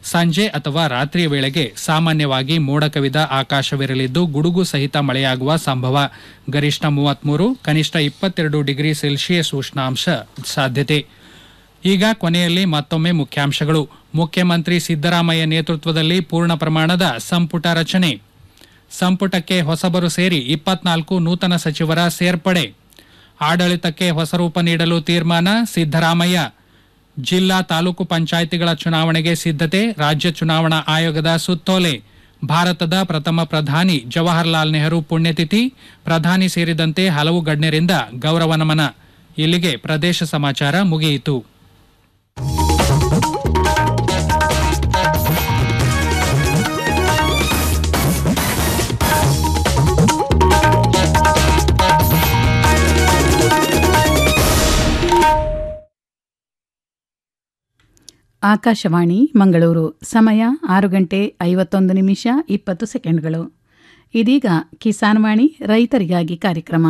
ಸಂಜೆ ಅಥವಾ ರಾತ್ರಿಯ ವೇಳೆಗೆ ಸಾಮಾನ್ಯವಾಗಿ ಮೋಡ ಕವಿದ ಆಕಾಶವಿರಲಿದ್ದು ಗುಡುಗು ಸಹಿತ ಮಳೆಯಾಗುವ ಸಂಭವ ಗರಿಷ್ಠ ಮೂವತ್ಮೂರು ಕನಿಷ್ಠ ಇಪ್ಪತ್ತೆರಡು ಡಿಗ್ರಿ ಸೆಲ್ಸಿಯಸ್ ಉಷ್ಣಾಂಶ ಸಾಧ್ಯತೆ ಈಗ ಕೊನೆಯಲ್ಲಿ ಮತ್ತೊಮ್ಮೆ ಮುಖ್ಯಾಂಶಗಳು ಮುಖ್ಯಮಂತ್ರಿ ಸಿದ್ದರಾಮಯ್ಯ ನೇತೃತ್ವದಲ್ಲಿ ಪೂರ್ಣ ಪ್ರಮಾಣದ ಸಂಪುಟ ರಚನೆ ಸಂಪುಟಕ್ಕೆ ಹೊಸಬರು ಸೇರಿ ಇಪ್ಪತ್ನಾಲ್ಕು ನೂತನ ಸಚಿವರ ಸೇರ್ಪಡೆ ಆಡಳಿತಕ್ಕೆ ಹೊಸ ರೂಪ ನೀಡಲು ತೀರ್ಮಾನ ಸಿದ್ದರಾಮಯ್ಯ ಜಿಲ್ಲಾ ತಾಲೂಕು ಪಂಚಾಯಿತಿಗಳ ಚುನಾವಣೆಗೆ ಸಿದ್ಧತೆ ರಾಜ್ಯ ಚುನಾವಣಾ ಆಯೋಗದ ಸುತ್ತೋಲೆ ಭಾರತದ ಪ್ರಥಮ ಪ್ರಧಾನಿ ಜವಾಹರ್ಲಾಲ್ ನೆಹರು ಪುಣ್ಯತಿಥಿ ಪ್ರಧಾನಿ ಸೇರಿದಂತೆ ಹಲವು ಗಣ್ಯರಿಂದ ಗೌರವ ನಮನ ಇಲ್ಲಿಗೆ ಪ್ರದೇಶ ಸಮಾಚಾರ ಮುಗಿಯಿತು ಆಕಾಶವಾಣಿ ಮಂಗಳೂರು ಸಮಯ ಆರು ಗಂಟೆ ಐವತ್ತೊಂದು ನಿಮಿಷ ಇಪ್ಪತ್ತು ಸೆಕೆಂಡ್ಗಳು ಇದೀಗ ಕಿಸಾನ್ ವಾಣಿ ರೈತರಿಗಾಗಿ ಕಾರ್ಯಕ್ರಮ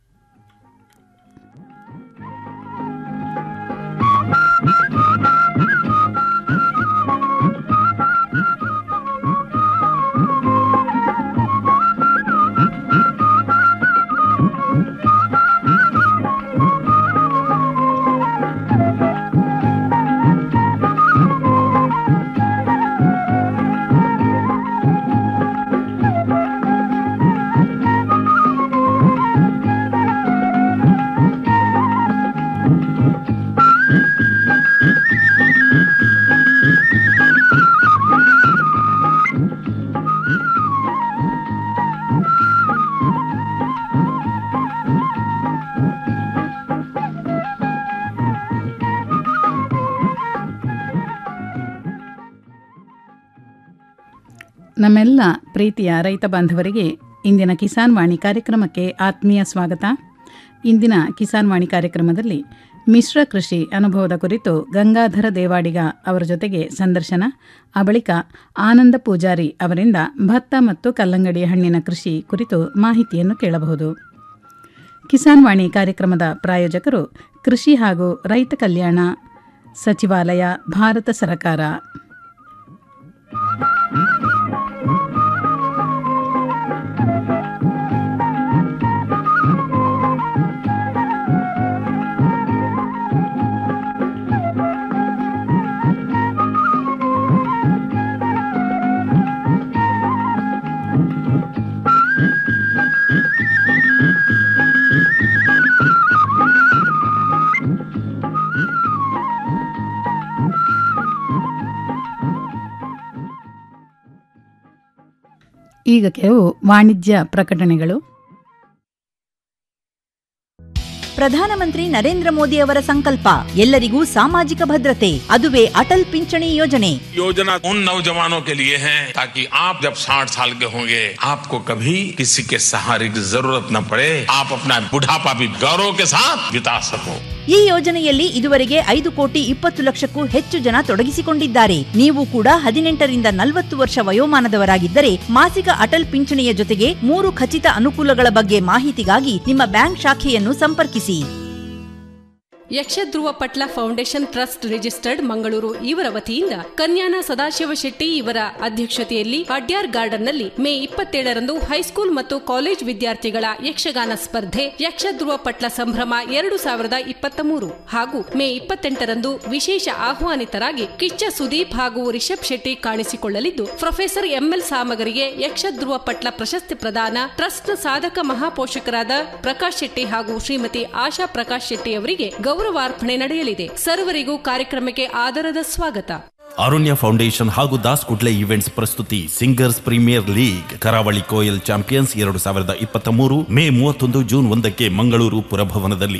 ನಮ್ಮೆಲ್ಲ ಪ್ರೀತಿಯ ರೈತ ಬಾಂಧವರಿಗೆ ಇಂದಿನ ಕಿಸಾನ್ ವಾಣಿ ಕಾರ್ಯಕ್ರಮಕ್ಕೆ ಆತ್ಮೀಯ ಸ್ವಾಗತ ಇಂದಿನ ಕಿಸಾನ್ ವಾಣಿ ಕಾರ್ಯಕ್ರಮದಲ್ಲಿ ಮಿಶ್ರ ಕೃಷಿ ಅನುಭವದ ಕುರಿತು ಗಂಗಾಧರ ದೇವಾಡಿಗ ಅವರ ಜೊತೆಗೆ ಸಂದರ್ಶನ ಆ ಬಳಿಕ ಆನಂದ ಪೂಜಾರಿ ಅವರಿಂದ ಭತ್ತ ಮತ್ತು ಕಲ್ಲಂಗಡಿ ಹಣ್ಣಿನ ಕೃಷಿ ಕುರಿತು ಮಾಹಿತಿಯನ್ನು ಕೇಳಬಹುದು ಕಿಸಾನ್ ವಾಣಿ ಕಾರ್ಯಕ್ರಮದ ಪ್ರಾಯೋಜಕರು ಕೃಷಿ ಹಾಗೂ ರೈತ ಕಲ್ಯಾಣ ಸಚಿವಾಲಯ ಭಾರತ ಸರ್ಕಾರ ಈಗ ಕೆಲವು ವಾಣಿಜ್ಯ ಪ್ರಕಟಣೆಗಳು ಪ್ರಧಾನಮಂತ್ರಿ ನರೇಂದ್ರ ಮೋದಿ ಅವರ ಸಂಕಲ್ಪ ಎಲ್ಲರಿಗೂ ಸಾಮಾಜಿಕ ಭದ್ರತೆ ಅದುವೇ ಅಟಲ್ ಪಿಂಚಣಿ ಯೋಜನೆ योजना उन नौजवानों के लिए है ताकि आप जब 60 साल के होंगे आपको कभी किसी के सहारे की जरूरत न पड़े आप अपना बुढ़ापा भी गौरव के साथ बिता सको ಈ ಯೋಜನೆಯಲ್ಲಿ ಇದುವರೆಗೆ ಐದು ಕೋಟಿ ಇಪ್ಪತ್ತು ಲಕ್ಷಕ್ಕೂ ಹೆಚ್ಚು ಜನ ತೊಡಗಿಸಿಕೊಂಡಿದ್ದಾರೆ ನೀವು ಕೂಡ ಹದಿನೆಂಟರಿಂದ ನಲವತ್ತು ವರ್ಷ ವಯೋಮಾನದವರಾಗಿದ್ದರೆ ಮಾಸಿಕ ಅಟಲ್ ಪಿಂಚಣಿಯ ಜೊತೆಗೆ ಮೂರು ಖಚಿತ ಅನುಕೂಲಗಳ ಬಗ್ಗೆ ಮಾಹಿತಿಗಾಗಿ ನಿಮ್ಮ ಬ್ಯಾಂಕ್ ಶಾಖೆಯನ್ನು ಸಂಪರ್ಕಿಸಿ Yakshadhruva Patla foundation trust registered Mangaluru ಇವರ ವತಿಯಿಂದ ಕನ್ಯಾನ ಸದಾಶಿವ ಶೆಟ್ಟಿ ಇವರ ಅಧ್ಯಕ್ಷತೆಯಲ್ಲಿ ಅಡ್ಯಾರ್ ಗಾರ್ಡನ್ನಲ್ಲಿ ಮೇ ಇಪ್ಪತ್ತೇಳರಂದು ಹೈಸ್ಕೂಲ್ ಮತ್ತು ಕಾಲೇಜ್ ವಿದ್ಯಾರ್ಥಿಗಳ ಯಕ್ಷಗಾನ ಸ್ಪರ್ಧೆ ಯಕ್ಷಧ್ರುವ ಪಟ್ಲ ಸಂಭ್ರಮ ಎರಡು ಸಾವಿರದ ಇಪ್ಪತ್ತ ಮೂರು ಹಾಗೂ ಮೇ ಇಪ್ಪತ್ತೆಂಟರಂದು ವಿಶೇಷ ಆಹ್ವಾನಿತರಾಗಿ ಕಿಚ್ಚ ಸುದೀಪ್ ಹಾಗೂ ರಿಷಬ್ ಶೆಟ್ಟಿ ಕಾಣಿಸಿಕೊಳ್ಳಲಿದ್ದು ಪ್ರೊಫೆಸರ್ ಎಂಎಲ್ ಸಾಮಗರಿಗೆ ಯಕ್ಷಧ್ರುವ ಪಟ್ಲ ಪ್ರಶಸ್ತಿ ಪ್ರದಾನ ಟ್ರಸ್ಟ್ನ ಸಾಧಕ ಮಹಾಪೋಷಕರಾದ ಪ್ರಕಾಶ್ ಶೆಟ್ಟಿ ಹಾಗೂ ಶ್ರೀಮತಿ ಆಶಾ ಪ್ರಕಾಶ್ ಶೆಟ್ಟಿ ಅವರಿಗೆ ಗೌರವಾರ್ಪಣೆ ನಡೆಯಲಿದೆ ಸರ್ವರಿಗೂ ಕಾರ್ಯಕ್ರಮಕ್ಕೆ ಆದರದ ಸ್ವಾಗತ ಅರುಣ್ಯ ಫೌಂಡೇಶನ್ ಹಾಗೂ ದಾಸ್ ಕುಡ್ಲೆ ಇವೆಂಟ್ಸ್ ಪ್ರಸ್ತುತಿ singers premier league Karavali Koyal champions ಎರಡು ಸಾವಿರದ ಇಪ್ಪತ್ತ ಮೂರು ಮೇ ಮೂವತ್ತೊಂದು ಜೂನ್ ಒಂದಕ್ಕೆ ಮಂಗಳೂರು ಪುರಭವನದಲ್ಲಿ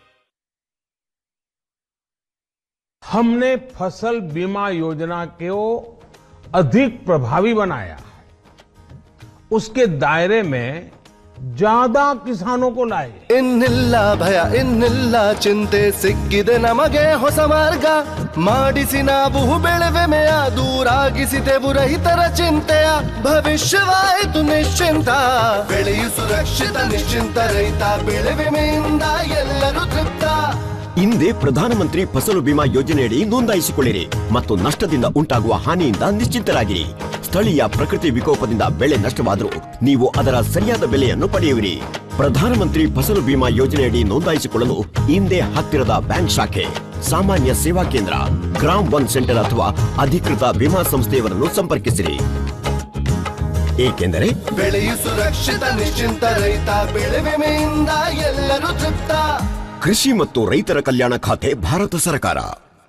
हमने फसल बीमा योजना को अधिक प्रभावी बनाया उसके दायरे में ज्यादा किसानों को लाए ಇನ್ನಿಲ್ಲ ಭಯ ಇನ್ನಿಲ್ಲ ಚಿಂತೆ ಸಿಕ್ಕಿದೆ ನಮಗೆ ಹೊಸ ಮಾರ್ಗ ಮಾಡಿಸಿ ನಾವು ಬೆಳೆವೆಮೆಯ ದೂರಾಗಿಸಿದೆವು ರೈತರ ಚಿಂತೆಯ ಭವಿಷ್ಯವಾಯಿತು ನಿಶ್ಚಿಂತ ಬೆಳೆಯು ಸುರಕ್ಷಿತ ನಿಶ್ಚಿಂತ ರೈತ ಬೆಳೆ ವಿಮೆಯಿಂದ ಎಲ್ಲರೂ ತೃಪ್ತ ಹಿಂದೆ ಪ್ರಧಾನಮಂತ್ರಿ ಫಸಲು ಬಿಮಾ ಯೋಜನೆಯಡಿ ನೋಂದಾಯಿಸಿಕೊಳ್ಳಿರಿ ಮತ್ತು ನಷ್ಟದಿಂದ ಉಂಟಾಗುವ ಹಾನಿಯಿಂದ ನಿಶ್ಚಿಂತರಾಗಿರಿ ಸ್ಥಳೀಯ ಪ್ರಕೃತಿ ವಿಕೋಪದಿಂದ ಬೆಳೆ ನಷ್ಟವಾದರೂ ನೀವು ಅದರ ಸರಿಯಾದ ಬೆಲೆಯನ್ನು ಪಡೆಯುವಿರಿ ಪ್ರಧಾನಮಂತ್ರಿ ಫಸಲು ಬಿಮಾ ಯೋಜನೆಯಡಿ ನೋಂದಾಯಿಸಿಕೊಳ್ಳಲು ಹಿಂದೆ ಹತ್ತಿರದ ಬ್ಯಾಂಕ್ ಶಾಖೆ ಸಾಮಾನ್ಯ ಸೇವಾ ಕೇಂದ್ರ ಗ್ರಾಮ್ ಒನ್ ಸೆಂಟರ್ ಅಥವಾ ಅಧಿಕೃತ ವಿಮಾ ಸಂಸ್ಥೆಯವರನ್ನು ಸಂಪರ್ಕಿಸಿರಿ ಏಕೆಂದರೆ ಬೆಳೆಯು ಸುರಕ್ಷಿತ ನಿಶ್ಚಿಂತ ರೈತ ಬೆಳೆ ವಿಮೆಯಿಂದ ಎಲ್ಲರೂ ತೃಪ್ತ ಕೃಷಿ ಮತ್ತು ರೈತರ ಕಲ್ಯಾಣ ಖಾತೆ ಭಾರತ ಸರ್ಕಾರ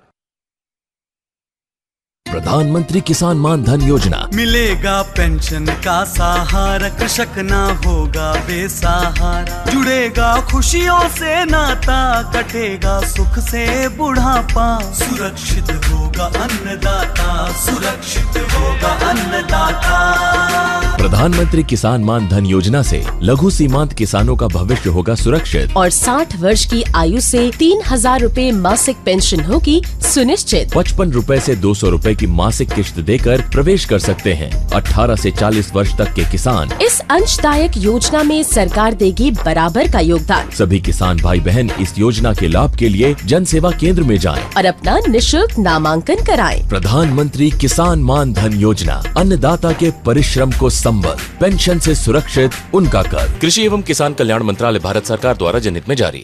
प्रधानमंत्री किसान मान धन योजना मिलेगा पेंशन का सहारा कृषक ना होगा बेसहारा जुड़ेगा खुशियों से नाता कटेगा सुख से बुढ़ापा सुरक्षित होगा अन्नदाता सुरक्षित होगा अन्नदाता प्रधानमंत्री किसान मान धन योजना से लघु सीमांत किसानों का भविष्य होगा सुरक्षित और 60 वर्ष की आयु से तीन हजार रूपए मासिक पेंशन होगी सुनिश्चित पचपन रूपए से दो सौ रूपए की मासिक किश्त देकर प्रवेश कर सकते हैं 18 से 40 वर्ष तक के किसान इस अंशदायक योजना में सरकार देगी बराबर का योगदान सभी किसान भाई बहन इस योजना के लाभ के लिए जन सेवा केंद्र में जाएं। और अपना निशुल्क नामांकन कराएं। प्रधानमंत्री किसान मान धन योजना अन्नदाता के परिश्रम को संबल पेंशन से सुरक्षित उनका कर कृषि एवं किसान कल्याण मंत्रालय भारत सरकार द्वारा जनहित में जारी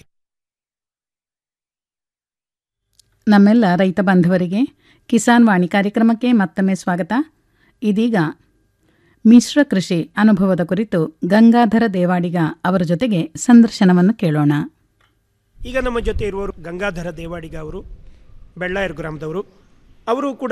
ನಮ್ಮೆಲ್ಲ ರೈತ ಬಾಂಧವರಿಗೆ ಕಿಸಾನ್ ವಾಣಿ ಕಾರ್ಯಕ್ರಮಕ್ಕೆ ಮತ್ತೊಮ್ಮೆ ಸ್ವಾಗತ ಇದೀಗ ಮಿಶ್ರ ಕೃಷಿ ಅನುಭವದ ಕುರಿತು ಗಂಗಾಧರ ದೇವಾಡಿಗ ಅವರ ಜೊತೆಗೆ ಸಂದರ್ಶನವನ್ನು ಕೇಳೋಣ ಈಗ ನಮ್ಮ ಜೊತೆ ಇರುವವರು ಗಂಗಾಧರ ದೇವಾಡಿಗ ಅವರು ಬೆಳ್ಳಾಯರ್ ಗ್ರಾಮದವರು ಅವರು ಕೂಡ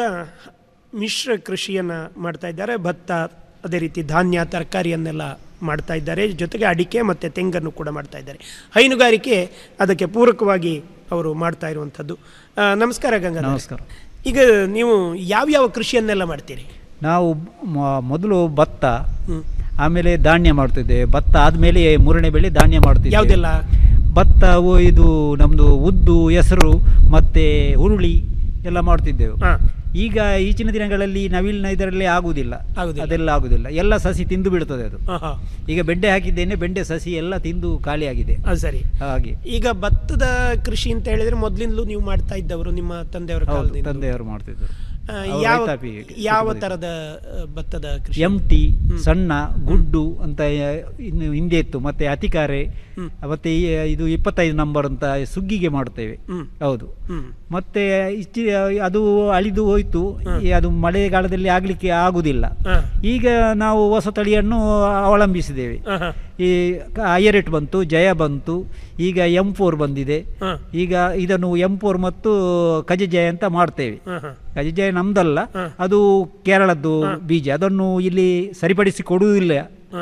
ಮಿಶ್ರ ಕೃಷಿಯನ್ನು ಮಾಡ್ತಾ ಇದ್ದಾರೆ ಭತ್ತ ಅದೇ ರೀತಿ ಧಾನ್ಯ ತರಕಾರಿಯನ್ನೆಲ್ಲ ಮಾಡ್ತಾ ಇದ್ದಾರೆ ಜೊತೆಗೆ ಅಡಿಕೆ ಮತ್ತು ತೆಂಗನ್ನು ಕೂಡ ಮಾಡ್ತಾ ಇದ್ದಾರೆ ಹೈನುಗಾರಿಕೆ ಅದಕ್ಕೆ ಪೂರಕವಾಗಿ ಅವರು ಮಾಡ್ತಾ ಇರುವಂಥದ್ದು ಆ, ನಮಸ್ಕಾರ ಗಂಗಾಧರ ನಮಸ್ಕಾರ. ಈಗ ನೀವು ಯಾವ್ಯಾವ ಕೃಷಿಯನ್ನೆಲ್ಲ ಮಾಡ್ತೀರಿ ನಾವು ಮ- ಮೊದಲು ಭತ್ತ ಆಮೇಲೆ ಧಾನ್ಯ ಮಾಡ್ತಿದ್ದೇವೆ ಭತ್ತ ಆದಮೇಲೆ ಮೂರನೇ ಬೆಳೆ ಧಾನ್ಯ ಮಾಡ್ತಿದ್ದೇವೆ ಯಾವುದೆಲ್ಲ ಭತ್ತವು ಇದು ನಮ್ಮದು ಉದ್ದು ಹೆಸರು ಮತ್ತು ಹುರುಳಿ ಎಲ್ಲ ಮಾಡ್ತಿದ್ದೆವು ಈಗ ಈಚಿನ ದಿನಗಳಲ್ಲಿ ನವಿಲಿನ ಇದರಲ್ಲಿ ಆಗುವುದಿಲ್ಲ ಅದೆಲ್ಲ ಆಗುದಿಲ್ಲ ಎಲ್ಲ ಸಸಿ ತಿಂದು ಬಿಡ್ತದೆ ಅದು ಆಹಾ. ಈಗ ಬೆಂಡೆ ಹಾಕಿದ್ದೇನೆ ಬೆಂಡೆ ಸಸಿ ಎಲ್ಲ ತಿಂದು ಖಾಲಿಯಾಗಿದೆ ಅದು ಸರಿ ಹಾಗೆ ಈಗ ಭತ್ತದ ಕೃಷಿ ಅಂತ ಹೇಳಿದ್ರೆ ಮೊದಲಿಂದಲೂ ನೀವು ಮಾಡ್ತಾ ಇದ್ದವರು ನಿಮ್ಮ ತಂದೆಯವರ ಹೌದು ಕಾಲದಿಂದ ತಂದೆಯವರು ಮಾಡ್ತಿದ್ರು ಆ, ಅವ್ರು ಯಾವ ರೈತಾಪಿ ಯಾವ ಕುಟುಂಬದಿಂದ. ತರದ ಆ, ಭತ್ತದ ಕೃಷಿ ಎಂ ಟಿ ಸಣ್ಣ ಗುಡ್ಡು ಅಂತ ಯ- ಇನ್ನು ಹಿಂದೆ ಇತ್ತು ಮತ್ತೆ ಅತಿಕಾರೆ ಮತ್ತೆ ಈ- ಇದು ಇಪ್ಪತ್ತೈದು ನಂಬರ್ ಅಂತ ಸುಗ್ಗಿಗೆ ಮಾಡ್ತೇವೆ ಹ್ಮ್. ಹೌದು ಹ್ಮ್. ಮತ್ತೆ ಇಚ್ಚಿ ಅದು ಅಳಿದು ಹೋಯ್ತು ಈ ಅದು ಮಳೆಗಾಲದಲ್ಲಿ ಆಗ್ಲಿಕ್ಕೆ ಆಗುದಿಲ್ಲ ಈಗ ನಾವು ಹೊಸ ತಳಿಯನ್ನು ಅವಲಂಬಿಸಿದ್ದೇವೆ ಈ ಕ- ಐಯರೆಟ್ ಬಂತು ಜಯ ಬಂತು ಈಗ ಎಂ ಫೋರ್ ಬಂದಿದೆ ಈಗ ಇದನ್ನು ಎಂ ಫೋರ್ ಮತ್ತು ಕಜಜಯ ಅಂತ ಮಾಡ್ತೇವೆ ಕಜಜಯ ನಮ್ದಲ್ಲ ಅದು ಕೇರಳದ್ದು ಬೀಜ ಅದನ್ನು ಇಲ್ಲಿ ಸರಿಪಡಿಸಿ ಕೊಡುವುದಿಲ್ಲ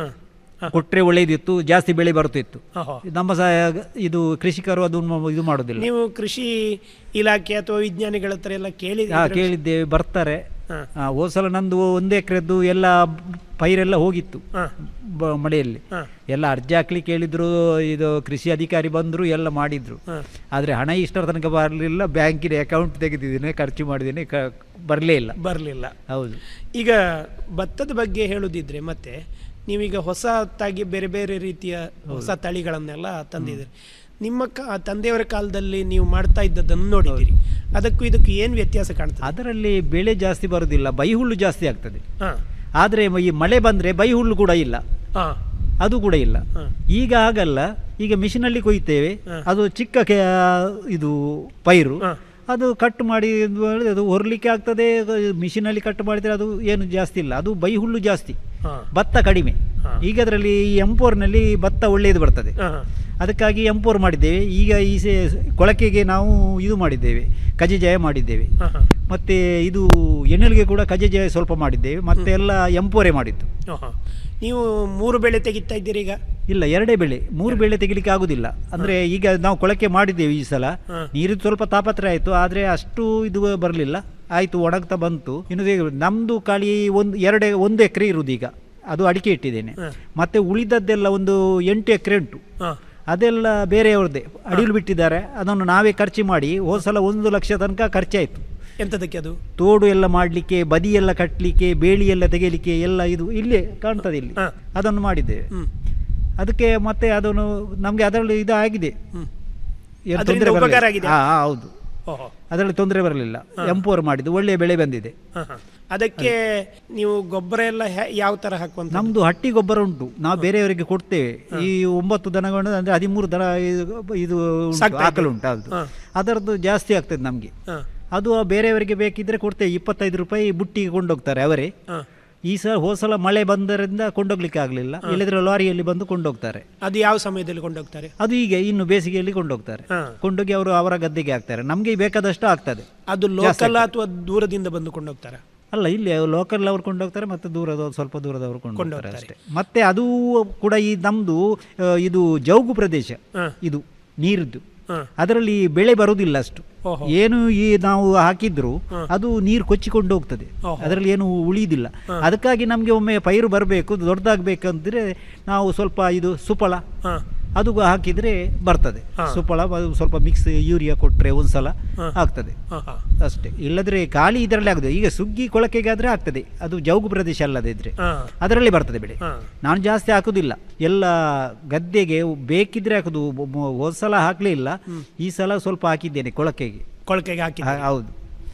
ಕೊಟ್ರೆ ಒಳ್ಳೆಯದಿತ್ತು ಜಾಸ್ತಿ ಬೆಳೆ ಬರುತ್ತಿತ್ತು ಆಹಾ. ನಮ್ಮ ಸ ಇದು ಕೃಷಿಕರು ಅದನ್ನು ಇದು ಮಾಡೋದಿಲ್ಲ ನೀವು ಕೃಷಿ ಇಲಾಖೆ ಅಥವಾ ವಿಜ್ಞಾನಿಗಳ ಹತ್ರ ಎಲ್ಲ ಕೇಳಿ ಹಾ ಕೇಳಿದ್ದೇವೆ ಬರ್ತಾರೆ ಆ, ಹೋದ್ ಸಲ ನಂದು ಒಂದು ಎಕರೆದ್ದು ಎಲ್ಲ ಪೈರೆಲ್ಲ ಹೋಗಿತ್ತು ಬ- ಮಳೆಯಲ್ಲಿ ಎಲ್ಲ ಅರ್ಜಿ ಹಾಕ್ಲಿಕ್ಕೆ ಹೇಳಿದ್ರು ಇದು ಕೃಷಿ ಅಧಿಕಾರಿ ಬಂದ್ರು ಎಲ್ಲ ಮಾಡಿದ್ರು ಆದ್ರೆ ಹಣ ಇಷ್ಟರ ತನಕ ಬರಲಿಲ್ಲ ಬ್ಯಾಂಕಿನ ಅಕೌಂಟ್ ತೆಗೆದಿದ್ದೀನಿ ಖರ್ಚು ಮಾಡಿದ್ದೀನಿ ಬರಲೇ ಇಲ್ಲ ಬರಲಿಲ್ಲ ಹೌದು ಈಗ ಭತ್ತದ ಬಗ್ಗೆ ಹೇಳುದಿದ್ರೆ ಮತ್ತೆ ನೀವೀಗ ಹೊಸತಾಗಿ ಬೇರೆ ಬೇರೆ ರೀತಿಯ ಹೊಸ ತಳಿಗಳನ್ನೆಲ್ಲ ತಂದಿದ್ದೀರಿ ನಿಮ್ಮ ಕ ತಂದೆಯವರ ಕಾಲದಲ್ಲಿ ನೀವು ಮಾಡ್ತಾ ಇದ್ದದ್ದನ್ನು ನೋಡಿದ್ದೀರಿ ಅದಕ್ಕೂ ಇದಕ್ಕೂ ಏನು ವ್ಯತ್ಯಾಸ ಕಾಣ್ತದೆ ಅದರಲ್ಲಿ ಬೆಳೆ ಜಾಸ್ತಿ ಬರುದಿಲ್ಲ ಬೈಹುಳ್ಳು ಜಾಸ್ತಿ ಆಗ್ತದೆ ಹಾ. ಆದ್ರೆ ಈ ಮಳೆ ಬಂದ್ರೆ ಬೈಹುಳ್ಳು ಕೂಡ ಇಲ್ಲ ಹಾ. ಅದು ಕೂಡ ಇಲ್ಲ ಈಗ ಆಗಲ್ಲ ಈಗ ಮಿಷಿನಲ್ಲಿ ಕೊಯ್ತೇವೆ ಅದು ಚಿಕ್ಕ ಕೆ- ಇದು ಪೈರು ಅದು ಕಟ್ ಮಾಡಿ ಇದು ಮಾಡಿದ್ರೆ ಅದು ಹೊರಲಿಕ್ಕೆ ಆಗ್ತದೆ ಮಿಷಿನಲ್ಲಿ ಕಟ್ ಮಾಡಿದ್ರೆ ಅದು ಏನು ಜಾಸ್ತಿ ಇಲ್ಲ ಅದು ಬೈಹುಳ್ಳು ಜಾಸ್ತಿ ಭತ್ತ ಕಡಿಮೆ ಈಗ ಅದರಲ್ಲಿ ಈ ಎಂಪೋರ್ನಲ್ಲಿ ಭತ್ತ ಒಳ್ಳೆಯದು ಬರ್ತದೆ ಅದಕ್ಕಾಗಿ ಎಂಪೋರ್ ಮಾಡಿದ್ದೇವೆ ಈಗ ಈ ಸೆ ಕೊಳಕೆಗೆ ನಾವು ಇದು ಮಾಡಿದ್ದೇವೆ ಕಜಜಯ ಮಾಡಿದ್ದೇವೆ ಮತ್ತೆ ಇದು ಎಣ್ಣೆಲಿಗೆ ಕೂಡ ಕಜಜಯ ಸ್ವಲ್ಪ ಮಾಡಿದ್ದೇವೆ ಮತ್ತೆ ಎಲ್ಲ ಎಂಪೋರೆ ಮಾಡಿದ್ದು ಆಹಾ. ನೀವು ಮೂರು ಬೆಳೆ ತೆಗಿತಾ ಇದ್ದೀರಿ ಈಗ ಇಲ್ಲ ಎರಡೇ ಬೆಳೆ ಮೂರು ಬೆಳೆ ತೆಗಿಲಿಕ್ಕೆ ಆಗುದಿಲ್ಲ ಅಂದ್ರೆ ಈಗ ನಾವು ಕೊಳಕೆ ಮಾಡಿದ್ದೇವೆ ಈ ಸಲ ನೀರಿದ್ದು ಸ್ವಲ್ಪ ತಾಪತ್ರೆ ಆಯ್ತು ಆದ್ರೆ ಅಷ್ಟು ಇದು ಬರಲಿಲ್ಲ ಆಯ್ತು ಒಣಗ್ತಾ ಬಂತು ಇನ್ನು ಈಗ ನಮ್ದು ಖಾಲಿ ಒಂದು ಎರಡೇ ಒಂದು ಎಕರೆ ಇರುವುದು ಈಗ ಅದು ಅಡಿಕೆ ಇಟ್ಟಿದ್ದೇನೆ ಮತ್ತೆ ಉಳಿದದ್ದೆಲ್ಲ ಒಂದು ಎಂಟು ಎಕರೆ ಉಂಟು ಅದೆಲ್ಲ ಬೇರೆಯವ್ರದ್ದೇ ಅಡಿಲು ಬಿಟ್ಟಿದ್ದಾರೆ ಅದನ್ನು ನಾವೇ ಖರ್ಚು ಮಾಡಿ ಹೋದ ಸಲ ಒಂದು ಲಕ್ಷ ತನಕ ಖರ್ಚಾಯಿತು ಎಂತದಕ್ಕೆ ಅದು ತೋಡು ಎಲ್ಲ ಮಾಡಲಿಕ್ಕೆ ಬದಿ ಎಲ್ಲ ಕಟ್ಟಲಿಕ್ಕೆ ಬೇಲಿ ಎಲ್ಲ ತೆಗೆಯಲಿಕ್ಕೆ ಎಲ್ಲ ಇದು ಇಲ್ಲೇ ಕಾಣ್ತದೆ ಇಲ್ಲಿ ಅದನ್ನು ಮಾಡಿದ್ದೇವೆ ಅದಕ್ಕೆ ಮತ್ತೆ ಅದನ್ನು ನಮಗೆ ಅದರಲ್ಲಿ ಇದು ಆಗಿದೆ ಏನು ಅದರಿಂದ ತೊಂದರೆ ಉಪಕಾರ ಬರಲಿಲ್ಲ ಆಗಿದೆ ಹಾ ಹಾ, ಹೌದು ಓಹೋ ಅದರಲ್ಲಿ ತೊಂದರೆ ಬರಲಿಲ್ಲ ಎಂಪೋರ್ ಮಾಡಿದ್ದು ಒಳ್ಳೆಯ ಬೆಳೆ ಬಂದಿದೆ ಹ, ಹ. ಅದಕ್ಕೆ ನೀವು ಗೊಬ್ಬರ ಎಲ್ಲ ಹ್ಯಾ- ಯಾವ ತರ ಹಾಕುವಂತ ನಮ್ದು ಹಟ್ಟಿ ಗೊಬ್ಬರ ಉಂಟು ನಾವು ಬೇರೆಯವರಿಗೆ ಕೊಡ್ತೇವೆ ಈ ಒಂಬತ್ತು ದನಗಳು ಅಂದ್ರೆ ಹದಿಮೂರು ದನ ಇದು- ಇದು ಉಂಟು, ಸಾಕ್ತಾ ಆಕಳು ಇದ್ದೀರಿ? ಉಂಟು ಹೌದು ಹ. ಅದರದ್ದು ಜಾಸ್ತಿ ಆಗ್ತದೆ ನಮಗೆ ಹ. ಅದು ಬೇರೆಯವರಿಗೆ ಬೇಕಿದ್ರೆ ಕೊಡ್ತೇವೆ ಇಪ್ಪತ್ತೈದು ರೂಪಾಯಿ ಬುಟ್ಟಿಗೆ ಕೊಂಡೋಗ್ತಾರೆ ಅವರೇ ಹ. ಈ ಸಲ ಹೋದ ಸಲ ಮಳೆ ಬಂದರಿಂದ ಕೊಂಡೋಗ್ಲಿಕ್ಕೆ ಆಗಲಿಲ್ಲ ಇಲ್ಲದ್ರೆ ಲಾರಿಯಲ್ಲಿ ಬಂದು ಕೊಂಡೋಗ್ತಾರೆ ಅದು ಯಾವ ಸಮಯದಲ್ಲಿ ಕೊಂಡೋಗ್ತಾರೆ ಅದು ಈಗ ಇನ್ನು ಬೇಸಿಗೆಯಲ್ಲಿ ಕೊಂಡೋಗ್ತಾರೆ ಹ. ಕೊಂಡೋಗಿ ಅವರು ಅವರ ಗದ್ದೆಗೆ ಹಾಕ್ತಾರೆ ನಮಗೆ ಬೇಕಾದಷ್ಟು ಆಗ್ತದೆ ಅದು ಜಾಸ್ತಿ ಲೋಕಲ್ ಆಗ್ತದೆ. ಅಥವಾ ದೂರದಿಂದ ಬಂದು ಕೊಂಡೋಗ್ತಾರೆ ಅಲ್ಲ ಇಲ್ಲಿ ಲೋಕಲ್ ಅವರು ಕೊಂಡೋಗ್ತಾರೆ ಮತ್ತೆ ದೂರದವರು ಸ್ವಲ್ಪ ದೂರದವರು ಕೊಂಡೋಗ್ತಾರೆ ಕೊಂಡೋಗ್ತಾರೆ. ಅಷ್ಟೇ ಮತ್ತೆ ಅದು ಕೂಡ ಈ ನಮ್ದು ಆ, ಇದು ಜೌಗು ಪ್ರದೇಶ ಹ. ಇದು ನೀರಿದ್ದು ಹ. ಅದರಲ್ಲಿ ಬೆಳೆ ಬರುವುದಿಲ್ಲ ಅಷ್ಟು ಓಹೋ. ಏನು ಈ ನಾವು ಹಾಕಿದ್ರು ಅದು ನೀರು ಕೊಚ್ಚಿಕೊಂಡು ಹೋಗ್ತದೆ ಓಹೋ. ಅದರಲ್ಲಿ ಏನು ಉಳಿಯುವುದಿಲ್ಲ ಅದಕ್ಕಾಗಿ ನಮಗೆ ಒಮ್ಮೆ ಪೈರು ಬರಬೇಕು ದೊಡ್ಡದಾಗಬೇಕಂದ್ರೆ ನಾವು ಸ್ವಲ್ಪ ಇದು ಸುಫಲ ಹ. ಅದು ಹಾಕಿದ್ರೆ ಬರ್ತದೆ ಹ. ಸುಫಲ ಅದು ಸ್ವಲ್ಪ ಮಿಕ್ಸ್ ಯೂರಿಯಾ ಕೊಟ್ರೆ ಒಂದ್ಸಲ ಹ. ಆಗ್ತದೆ ಹ, ಹ. ಅಷ್ಟೇ ಇಲ್ಲದ್ರೆ ಖಾಲಿ ಇದರಲ್ಲಿ ಆಗುದು ಈಗ ಸುಗ್ಗಿ ಕೊಳಕೆಗೆ ಆದ್ರೆ ಆಗ್ತದೆ ಅದು ಜೌಗು ಪ್ರದೇಶ ಅಲ್ಲದೆ ಇದ್ರೆ ಹ. ಅದರಲ್ಲಿ ಬರ್ತದೆ ಬೆಳೆ ಹ. ನಾನು ಜಾಸ್ತಿ ಹಾಕುದಿಲ್ಲ ಎಲ್ಲ ಗದ್ದೆಗೆ ಬೇಕಿದ್ರೆ ಹಾಕುದು ಮೊ- ಹೋದ್ ಸಲ ಹಾಕ್ಲೇ ಇಲ್ಲ ಈ ಸಲ ಸ್ವಲ್ಪ ಹಾಕಿದ್ದೇನೆ ಕೊಳಕೆಗೆ ಕೊಳಕೆಗೆ ಹಾಕಿ ಹ, ಹೌದು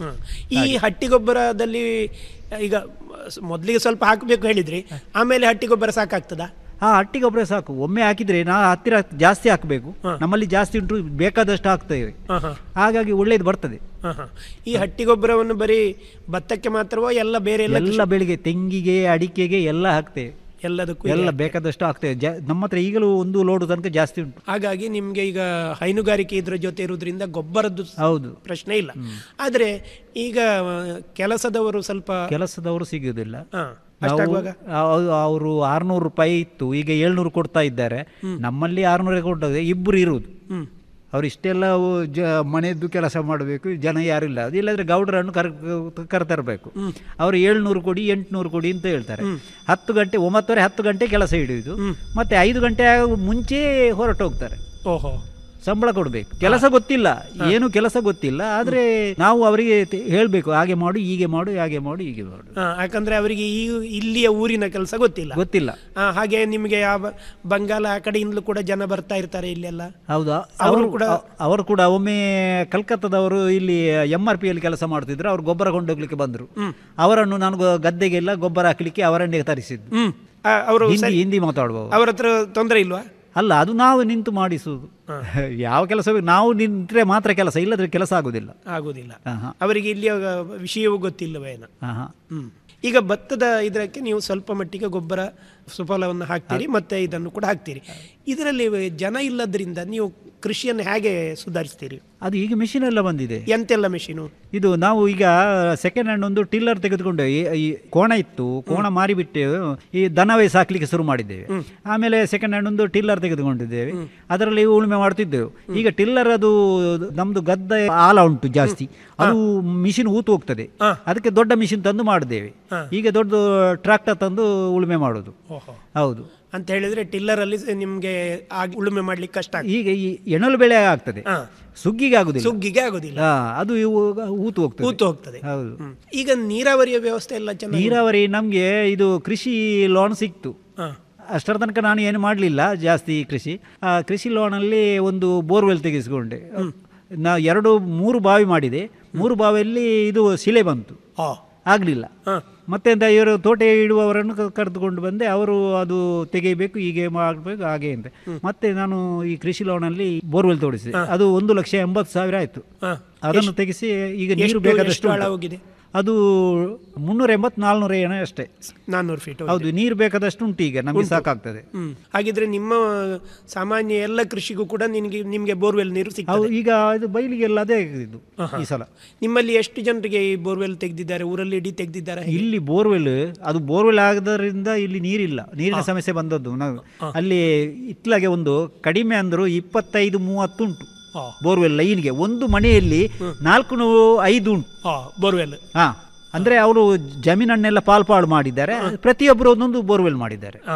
ಈ ಹಟ್ಟಿ ಗೊಬ್ಬರದಲ್ಲಿ ಈಗ ಮೊದಲಿಗೆ ಸ್ವಲ್ಪ ಹಾಕಬೇಕು ಹೇಳಿದ್ರಿ ಆಮೇಲೆ ಹಟ್ಟಿ ಗೊಬ್ಬರ ಸಾಕಾಗ್ತದಾ ಹಾ ಹಟ್ಟಿ ಗೊಬ್ಬರ ಸಾಕು ಒಮ್ಮೆ ಹಾಕಿದ್ರೆ ನಾ ಹತ್ತಿರ ಜಾಸ್ತಿ ಹಾಕಬೇಕು ನಮ್ಮಲ್ಲಿ ಜಾಸ್ತಿ ಉಂಟು ಬೇಕಾದಷ್ಟು ಹಾಕ್ತೇವೆ ಹ, ಹ. ಹಾಗಾಗಿ ಒಳ್ಳೇದು ಬರ್ತದೆ ಹ, ಹ. ಈ ಹಟ್ಟಿ ಗೊಬ್ಬರವನ್ನು ಬರೀ ಭತ್ತಕ್ಕೆ ಮಾತ್ರವೋ ಎಲ್ಲ ಬೇರೆ ಎಲ್ಲ ಎಲ್ಲ ಬೆಳೆಗೆ ತೆಂಗಿಗೆ ಅಡಿಕೆಗೆ ಎಲ್ಲ ಹಾಕ್ತೇವೆ ಎಲ್ಲದಕ್ಕೂ ಎಲ್ಲ ಇದೆ. ಬೇಕಾದಷ್ಟು ಹಾಕ್ತೇವೆ ಜಾ- ನಮ್ಮ ಹತ್ರ ಈಗಲೂ ಒಂದು ಲೋಡು ತನಕ ಜಾಸ್ತಿ ಉಂಟು ಹಾಗಾಗಿ ನಿಮ್ಗೆ ಈಗ ಹೈನುಗಾರಿಕೆ ಇದ್ರ ಜೊತೆ ಇರುವುದರಿಂದ ಗೊಬ್ಬರದ್ದು ಸ- ಹೌದು ಪ್ರಶ್ನೆ ಇಲ್ಲ ಆದ್ರೆ ಈಗ ಆ, ಕೆಲಸದವರು ಸ್ವಲ್ಪ ಕೆಲಸದವರು ಸಿಗುವುದಿಲ್ಲ ಹ, ಅಷ್ಟಾಗುವಾಗ ಅವರು ಆರ್ನೂರು ರೂಪಾಯಿ ಇತ್ತು ಈಗ ಏಳ್ನೂರು ಕೊಡ್ತಾ ಇದ್ದಾರೆ ನಮ್ಮಲ್ಲಿ ಆರ್ನೂರೇ ಕೊಟ್ಟದೆ ಇಬ್ಬರು ಇರುವುದು ಹ್ಮ್. ಅವ್ರು ಇಷ್ಟೆಲ್ಲ ಅವು ಜ ಮನೆಯದ್ದು ಕೆಲಸ ಮಾಡಬೇಕು ಜನ ಯಾರಿಲ್ಲ ಅದು ಇಲ್ಲದ್ರೆ ಗೌಡರನ್ನು ಕರ್ ಕರೆತರಬೇಕು ಅವರು ಏಳ್ನೂರು ಕೊಡಿ ಎಂಟುನೂರು ಕೊಡಿ ಅಂತ ಹೇಳ್ತಾರೆ ಹತ್ತು ಗಂಟೆ ಒಂಬತ್ತುವರೆ ಹತ್ತು ಗಂಟೆ ಕೆಲಸ ಹಿಡಿಯುವುದು ಮತ್ತೆ ಐದು ಗಂಟೆ ಆಗೋ ಮುಂಚೆ ಹೊರಟು ಹೋಗ್ತಾರೆ ಓಹೋ ಸಂಬಳ ಕೊಡಬೇಕು ಕೆಲಸ ಗೊತ್ತಿಲ್ಲ ಏನು ಕೆಲಸ ಗೊತ್ತಿಲ್ಲ ಆದ್ರೆ ನಾವು ಅವರಿಗೆ ತೆ- ಹೇಳ್ಬೇಕು ಹಾಗೆ ಮಾಡು ಹೀಗೆ ಮಾಡು ಹಾಗೆ ಮಾಡು ಹೀಗೆ ಮಾಡು ಹ, ಯಾಕಂದ್ರೆ ಅವರಿಗೆ ಈ ಇಲ್ಲಿಯ ಊರಿನ ಕೆಲಸ ಗೊತ್ತಿಲ್ಲ ಗೊತ್ತಿಲ್ಲ ಆ, ಹಾಗೆ ನಿಮಗೆ ಯಾವ ಬಂಗಾಲ ಆ ಕಡೆಯಿಂದಲೂ ಕೂಡ ಜನ ಬರ್ತಾ ಇರ್ತಾರೆ ಇಲ್ಲೆಲ್ಲ ಹೌದಾ ಅವರು ಅವರು ಕೂಡ- ಕೂಡ ಅವರು ಕೂಡ ಒಮ್ಮೆ ಕಲ್ಕತ್ತಾದವರು ಇಲ್ಲಿ ಎಂ ಆರ್ ಪಿಯಲ್ಲಿ ಕೆಲಸ ಮಾಡ್ತಿದ್ರು ಅವ್ರು ಗೊಬ್ಬರ ಕೊಂಡೋಗ್ಲಿಕ್ಕೆ ಬಂದರು ಅವರನ್ನು ನಾನು ಗೊ- ಗದ್ದೆಗೆಲ್ಲ ಗೊಬ್ಬರ ಹಾಕ್ಲಿಕ್ಕೆ ಅವರನ್ನೇ ತರಿಸಿದ್ದು ಹ್ಮ್ ಆ, ಅವರು ಹಿಂದಿ ಸರಿ- ಹಿಂದಿ ಮಾತಾಡುವವರು ಅವ್ರ ಹತ್ರ ತೊಂದರೆ ಇಲ್ವಾ ಅಲ್ಲ ಅದು ನಾವು ನಿಂತು ಮಾಡಿಸುವುದು ಯಾವ ಕೆಲಸ ನಾವು ನಿಂತರೆ ಮಾತ್ರ ಕೆಲಸ ಇಲ್ಲದ್ರೆ ಕೆಲಸ ಆಗುದಿಲ್ಲ ಆಗುದಿಲ್ಲ ಆಹಾ. ಅವರಿಗೆ ಇಲ್ಲಿಯ ವಿಷಯವೂ ಗೊತ್ತಿಲ್ಲವೇನ ಆಹಾ. ಹ್ಮ್ ಈಗ ಭತ್ತದ ಇದಕ್ಕೆ ನೀವು ಸ್ವಲ್ಪ ಮಟ್ಟಿಗೆ ಗೊಬ್ಬರ ಸುಫಲವನ್ನು ಹಾಕ್ತೀರಿ ಮತ್ತೆ ಇದನ್ನು ಕೂಡ ಹಾಕ್ತೀರಿ ಇದರಲ್ಲಿ ಜನ ಇಲ್ಲದ್ರಿಂದ ನೀವು ಕೃಷಿಯನ್ನು ಹೇಗೆ ಸುಧಾರಿಸ್ತೀರಿ ಅದು ಈಗ ಮಿಷಿನ್ ಎಲ್ಲ ಬಂದಿದೆ ಎಂತೆಲ್ಲ ಮೆಷಿನು ಇದು ನಾವು ಈಗ ಸೆಕೆಂಡ್ ಹ್ಯಾಂಡ್ ಒಂದು ಟಿಲ್ಲರ್ ತೆಗೆದುಕೊಂಡು ಈ- ಈ ಕೋಣ ಇತ್ತು ಕೋಣ ಮಾರಿಬಿಟ್ಟು ಈ ದನವೇ ಸಾಕ್ಲಿಕ್ಕೆ ಶುರು ಮಾಡಿದ್ದೇವೆ ಆಮೇಲೆ ಸೆಕೆಂಡ್ ಹ್ಯಾಂಡ್ ಒಂದು ಟಿಲ್ಲರ್ ತೆಗೆದುಕೊಂಡಿದ್ದೇವೆ ಅದರಲ್ಲಿ ಉಳುಮೆ ಮಾಡ್ತಿದ್ದೆವು ಈಗ ಟಿಲ್ಲರ್ ಅದು ನಮ್ದು ಗದ್ದೆ ಆಲ ಉಂಟು ಜಾಸ್ತಿ ಅದು ಮಿಷಿನ್ ಊತು ಹೋಗ್ತದೆ ಅದಕ್ಕೆ ದೊಡ್ಡ ಮಿಷಿನ್ ತಂದು ಮಾಡಿದ್ದೇವೆ ಈಗ ದೊಡ್ಡ ಟ್ರಾಕ್ಟರ್ ತಂದು ಉಳುಮೆ ಮಾಡೋದು ಓಹೋ ಹೌದು ಅಂತ ಹೇಳಿದ್ರೆ ಟಿಲ್ಲರ್ ಅಲ್ಲಿ ನಿಮ್ಗೆ ಆಗ ಉಳುಮೆ ಮಾಡ್ಲಿಕ್ಕೆ ಕಷ್ಟ ಆಗ್ತದೆ. ಈಗ ಈ ಎಣಲು ಬೆಳೆ ಆಗ್ತದೆ ಹಾ. ಸುಗ್ಗಿಗೆ ಆಗುದಿಲ್ಲ ಸುಗ್ಗಿಗೆ ಆಗುದಿಲ್ಲ ಹಾ, ಅದು ಇವು ಊತು ಹೋಗ್ತದೆ ಊತು ಹೋಗ್ತದೆ ಹೌದು ಹ್ಮ್. ಈಗ ನೀರಾವರಿಯ ವ್ಯವಸ್ಥೆ ಎಲ್ಲ ಚೆನ್ನಾಗಿ ನೀರಾವರಿ ನಮಗೆ ಇದು ಕೃಷಿ ಲೋನ್ ಸಿಕ್ತು ಹಾ. ಅಷ್ಟರ ತನಕ ನಾನು ಏನು ಮಾಡಲಿಲ್ಲ ಜಾಸ್ತಿ ಕೃಷಿ ಆ ಕೃಷಿ ಲೋನಲ್ಲಿ ಒಂದು ಬೋರ್ವೆಲ್ ತೆಗೆಸಿಕೊಂಡೆ ನಾ ಎರಡು ಮೂರು ಬಾವಿ ಮಾಡಿದೆ ಮೂರು ಬಾವಿಯಲ್ಲಿ ಇದು ಶಿಲೆ ಬಂತು ಹಾ. ಆಗಲಿಲ್ಲ ಮತ್ತೆ ಅಂತ ಇವರು ತೋಟ ಇಡುವವರನ್ನು ಕ- ಕರೆದುಕೊಂಡು ಬಂದೆ ಅವರು ಅದು ತೆಗೆಯಬೇಕು ಹೀಗೆ ಮಾಡಬೇಕು ಹಾಗೆ ಅಂತ ಮತ್ತೆ ನಾನು ಈ ಕೃಷಿ ಲೋನಲ್ಲಿ ಬೋರ್ವೆಲ್ ತೋಡಿಸಿದೆ ಅದು ಒಂದು ಲಕ್ಷ ಎಂಬತ್ತು ಸಾವಿರ ಆಯಿತು ಹಾ. ಅದನ್ನು ತೆಗೆಸಿ ಈಗ ನೀರು ಎಷ್ಟು- ಬೇಕಾದಷ್ಟು ಎಷ್ಟು ಆಳ ಉಂಟು. ಹೋಗಿದೆ? ಅದು ಮುನ್ನೂರ ಎಂಬತ್ತು ನಾಲ್ನೂರ ಏನೋ ಅಷ್ಟೇ ನಾನ್ನೂರು ಫೀಟ್ ಹೌದು ನೀರು ಬೇಕಾದಷ್ಟು ಉಂಟು ಈಗ ನಮಗೆ ಉಂಟು. ಸಾಕಾಗ್ತದೆ ಹ್ಮ್ ಹಾಗಿದ್ರೆ ನಿಮ್ಮ ಸಾಮಾನ್ಯ ಎಲ್ಲ ಕೃಷಿಗೂ ಕೂಡ ನಿನಗೆ ನಿಮ್ಗೆ ಬೋರ್ವೆಲ್ ನೀರು ಹೌದು ಸಿಗ್ತದೆ ಈಗ ಇದು ಬಯಲಿಗೆಲ್ಲ ಅದೇ ಇದು ಈ ಸಲ ನಿಮ್ಮಲ್ಲಿ ಎಷ್ಟು ಜನರಿಗೆ ಈ ಬೋರ್ವೆಲ್ ತೆಗೆದಿದ್ದಾರೆ ಊರಲ್ಲಿ ಇಡೀ ತೆಗೆದಿದ್ದಾರೆ ಇಲ್ಲಿ ಬೋರ್ವೆಲ್ ಅದು ಬೋರ್ವೆಲ್ ಆಗದ್ರಿಂದ ಇಲ್ಲಿ ನೀರಿಲ್ಲ ನೀರಿನ ಸಮಸ್ಯೆ ಬಂದದ್ದು ನಾವು ಅಲ್ಲಿ ಇತ್ಲಾಗೆ ಒಂದು ಕಡಿಮೆ ಅಂದ್ರು ಇಪ್ಪತ್ತೈದು ಮೂವತ್ತು ಉಂಟು ಬೋರ್ವೆಲ್ ಲೈನ್ಗೆ ಒಂದು ಮನೆಯಲ್ಲಿ ನಾಲ್ಕು ನೂ- ಐದು ಉಂಟು ಬೋರ್ವೆಲ್ ಹಾ ಅಂದ್ರೆ ಅವರು ಜಮೀನನ್ನೆಲ್ಲ ಪಾಲ್ಪಾಡು ಮಾಡಿದ್ದಾರೆ ಪ್ರತಿಯೊಬ್ಬರು ಒಂದೊಂದು ಬೋರ್ವೆಲ್ ಮಾಡಿದ್ದಾರೆ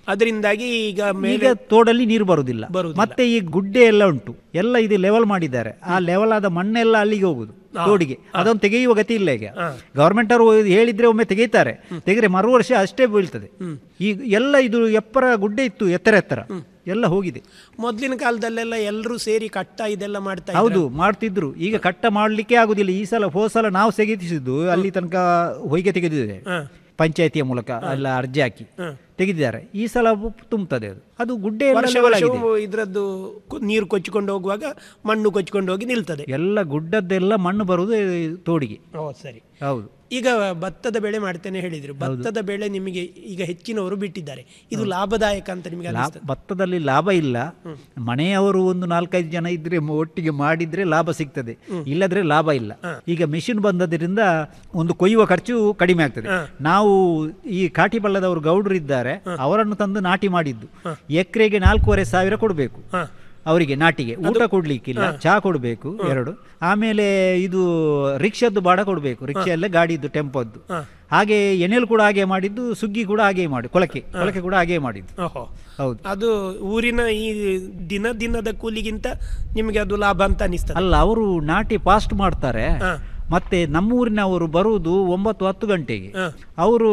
ಅದರಿಂದಾಗಿ ಈಗ ಈಗ ಮೇಲೆ ತೋಡಲ್ಲಿ ನೀರು ಬರುವುದಿಲ್ಲ ಬರುವುದಿಲ್ಲ. ಮತ್ತೆ ಈ ಗುಡ್ಡೆ ಎಲ್ಲ ಉಂಟು ಎಲ್ಲ ಇದು ಲೆವೆಲ್ ಮಾಡಿದ್ದಾರೆ ಆ ಲೆವೆಲ್ ಆದ ಮಣ್ಣೆಲ್ಲ ಅಲ್ಲಿಗೆ ಹೋಗುದು ತೋಡಿಗೆ ಅದೊಂದು ತೆಗೆಯುವ ಗತಿ ಇಲ್ಲ ಈಗ ಗವರ್ಮೆಂಟ್ ಅವರು ಹೇಳಿದ್ರೆ ಒಮ್ಮೆ ತೆಗೀತಾರೆ ತೆಗೆದ್ರೆ ಮರು ವರ್ಷ ಅಷ್ಟೇ ಬೀಳ್ತದೆ ಈಗ ಎಲ್ಲ ಇದು ಎಪ್ಪರ ಗುಡ್ಡೆ ಇತ್ತು ಎತ್ತರ ಎತ್ತರ ಎಲ್ಲ ಹೋಗಿದೆ ಮೊದಲಿನ ಕಾಲದಲ್ಲೆಲ್ಲ ಎಲ್ಲರೂ ಸೇರಿ ಕಟ್ಟ ಇದೆಲ್ಲ ಮಾಡ್ತಾ ಇದ್ರು. ಹೌದು ಮಾಡ್ತಿದ್ರು ಈಗ ಕಟ್ಟ ಮಾಡ್ಲಿಕ್ಕೆ ಆಗುದಿಲ್ಲ ಈ ಸಲ ಹೋದ ಸಲ ನಾವು ತೆಗೆದಿಸಿದ್ದು ಅಲ್ಲಿ ತನಕ ಹೊಯ್ಗೆ ತೆಗೆದಿದೆ ಪಂಚಾಯತಿಯ ಮೂಲಕ ಎಲ್ಲ ಅರ್ಜಿ ಹಾಕಿ ತೆಗೆದಿದ್ದಾರೆ ಈ ಸಲ ತುಂಬುತ್ತದೆ ಅದು ಅದು ಗುಡ್ಡೆ ಎಲ್ಲ ವರ್ಷ level ವರ್ಷವೂ ಆಗಿದೆ. ಇದ್ರದ್ದು ಕು- ನೀರು ಕೊಚ್ಚಿಕೊಂಡು ಹೋಗುವಾಗ ಮಣ್ಣು ಕೊಚ್ಚಿಕೊಂಡು ಹೋಗಿ ನಿಲ್ತದೆ ಎಲ್ಲ ಗುಡ್ಡದ್ದೆಲ್ಲ ಮಣ್ಣು ಬರುವುದು ತೋಡಿಗೆ ಓ ಸರಿ ಹೌದು ಈಗ ಭತ್ತದ ಬೆಳೆ ಮಾಡ್ತೇನೆ ಹೇಳಿದ್ರು ಭತ್ತದ ಬೆಳೆ ನಿಮಗೆ ಈಗ ಹೆಚ್ಚಿನವರು ಬಿಟ್ಟಿದ್ದಾರೆ ಇದು ಲಾಭದಾಯಕ ಅಂತ ನಿಮಗೆ ಲಾ- ಅನಿಸ್ತದೆ ಭತ್ತದಲ್ಲಿ ಲಾಭ ಇಲ್ಲ ಮನೆಯವರು ಒಂದು ನಾಲ್ಕೈದು ಜನ ಇದ್ರೆ ಮ- ಒಟ್ಟಿಗೆ ಮಾಡಿದ್ರೆ ಲಾಭ ಸಿಗ್ತದೆ ಇಲ್ಲದ್ರೆ ಲಾಭ ಇಲ್ಲ ಈಗ ಮಿಷಿನ್ ಬಂದದ್ರಿಂದ ಒಂದು ಕೊಯ್ಯುವ ಖರ್ಚು ಕಡಿಮೆ ಆಗ್ತದೆ ನಾವು ಈ ಕಾಟಿ ಬಳ್ಳದವರು ಗೌಡರು ಇದ್ದಾರೆ ಅವರನ್ನು ತಂದು ನಾಟಿ ಮಾಡಿದ್ದು ಎಕರೆಗೆ ನಾಲ್ಕೂವರೆ ಸಾವಿರ ಕೊಡಬೇಕು ಅವರಿಗೆ ನಾಟಿಗೆ ಊಟ ಕೊಡ್ಲಿಕ್ಕಿಲ್ಲ ಚಹಾ ಕೊಡಬೇಕು ಎರಡು ಆಮೇಲೆ ಇದು ರಿಕ್ಷಾದ್ದು ಬಾಡ ಕೊಡಬೇಕು ರಿಕ್ಷಾ ಎಲ್ಲ ಗಾಡಿದ್ದು ಟೆಂಪೋದ್ದು ಹಾಗೆ ಎಣ್ಣೆಲು ಕೂಡ ಹಾಗೆ ಮಾಡಿದ್ದು ಸುಗ್ಗಿ ಕೂಡ ಹಾಗೆ ಮಾಡಿ ಕೊಳಕೆ ಕೊಳಕೆ ಕೂಡ ಹಾಗೆ ಮಾಡಿದ್ದು ಓಹೋ ಹೌದು ಅದು ಊರಿನ ಈ ದಿನ ದಿನದ ಕೂಲಿಗಿಂತ ನಿಮಗೆ ಅದು ಲಾಭ ಅಂತ ಅನಿಸ್ತದೆ ಅಲ್ಲ ಅವರು ನಾಟಿ ಫಾಸ್ಟ್ ಮಾಡ್ತಾರೆ ಮತ್ತೆ ನಮ್ಮೂರಿನವರು ಬರುವುದು ಒಂಬತ್ತು ಹತ್ತು ಗಂಟೆಗೆ ಅವರು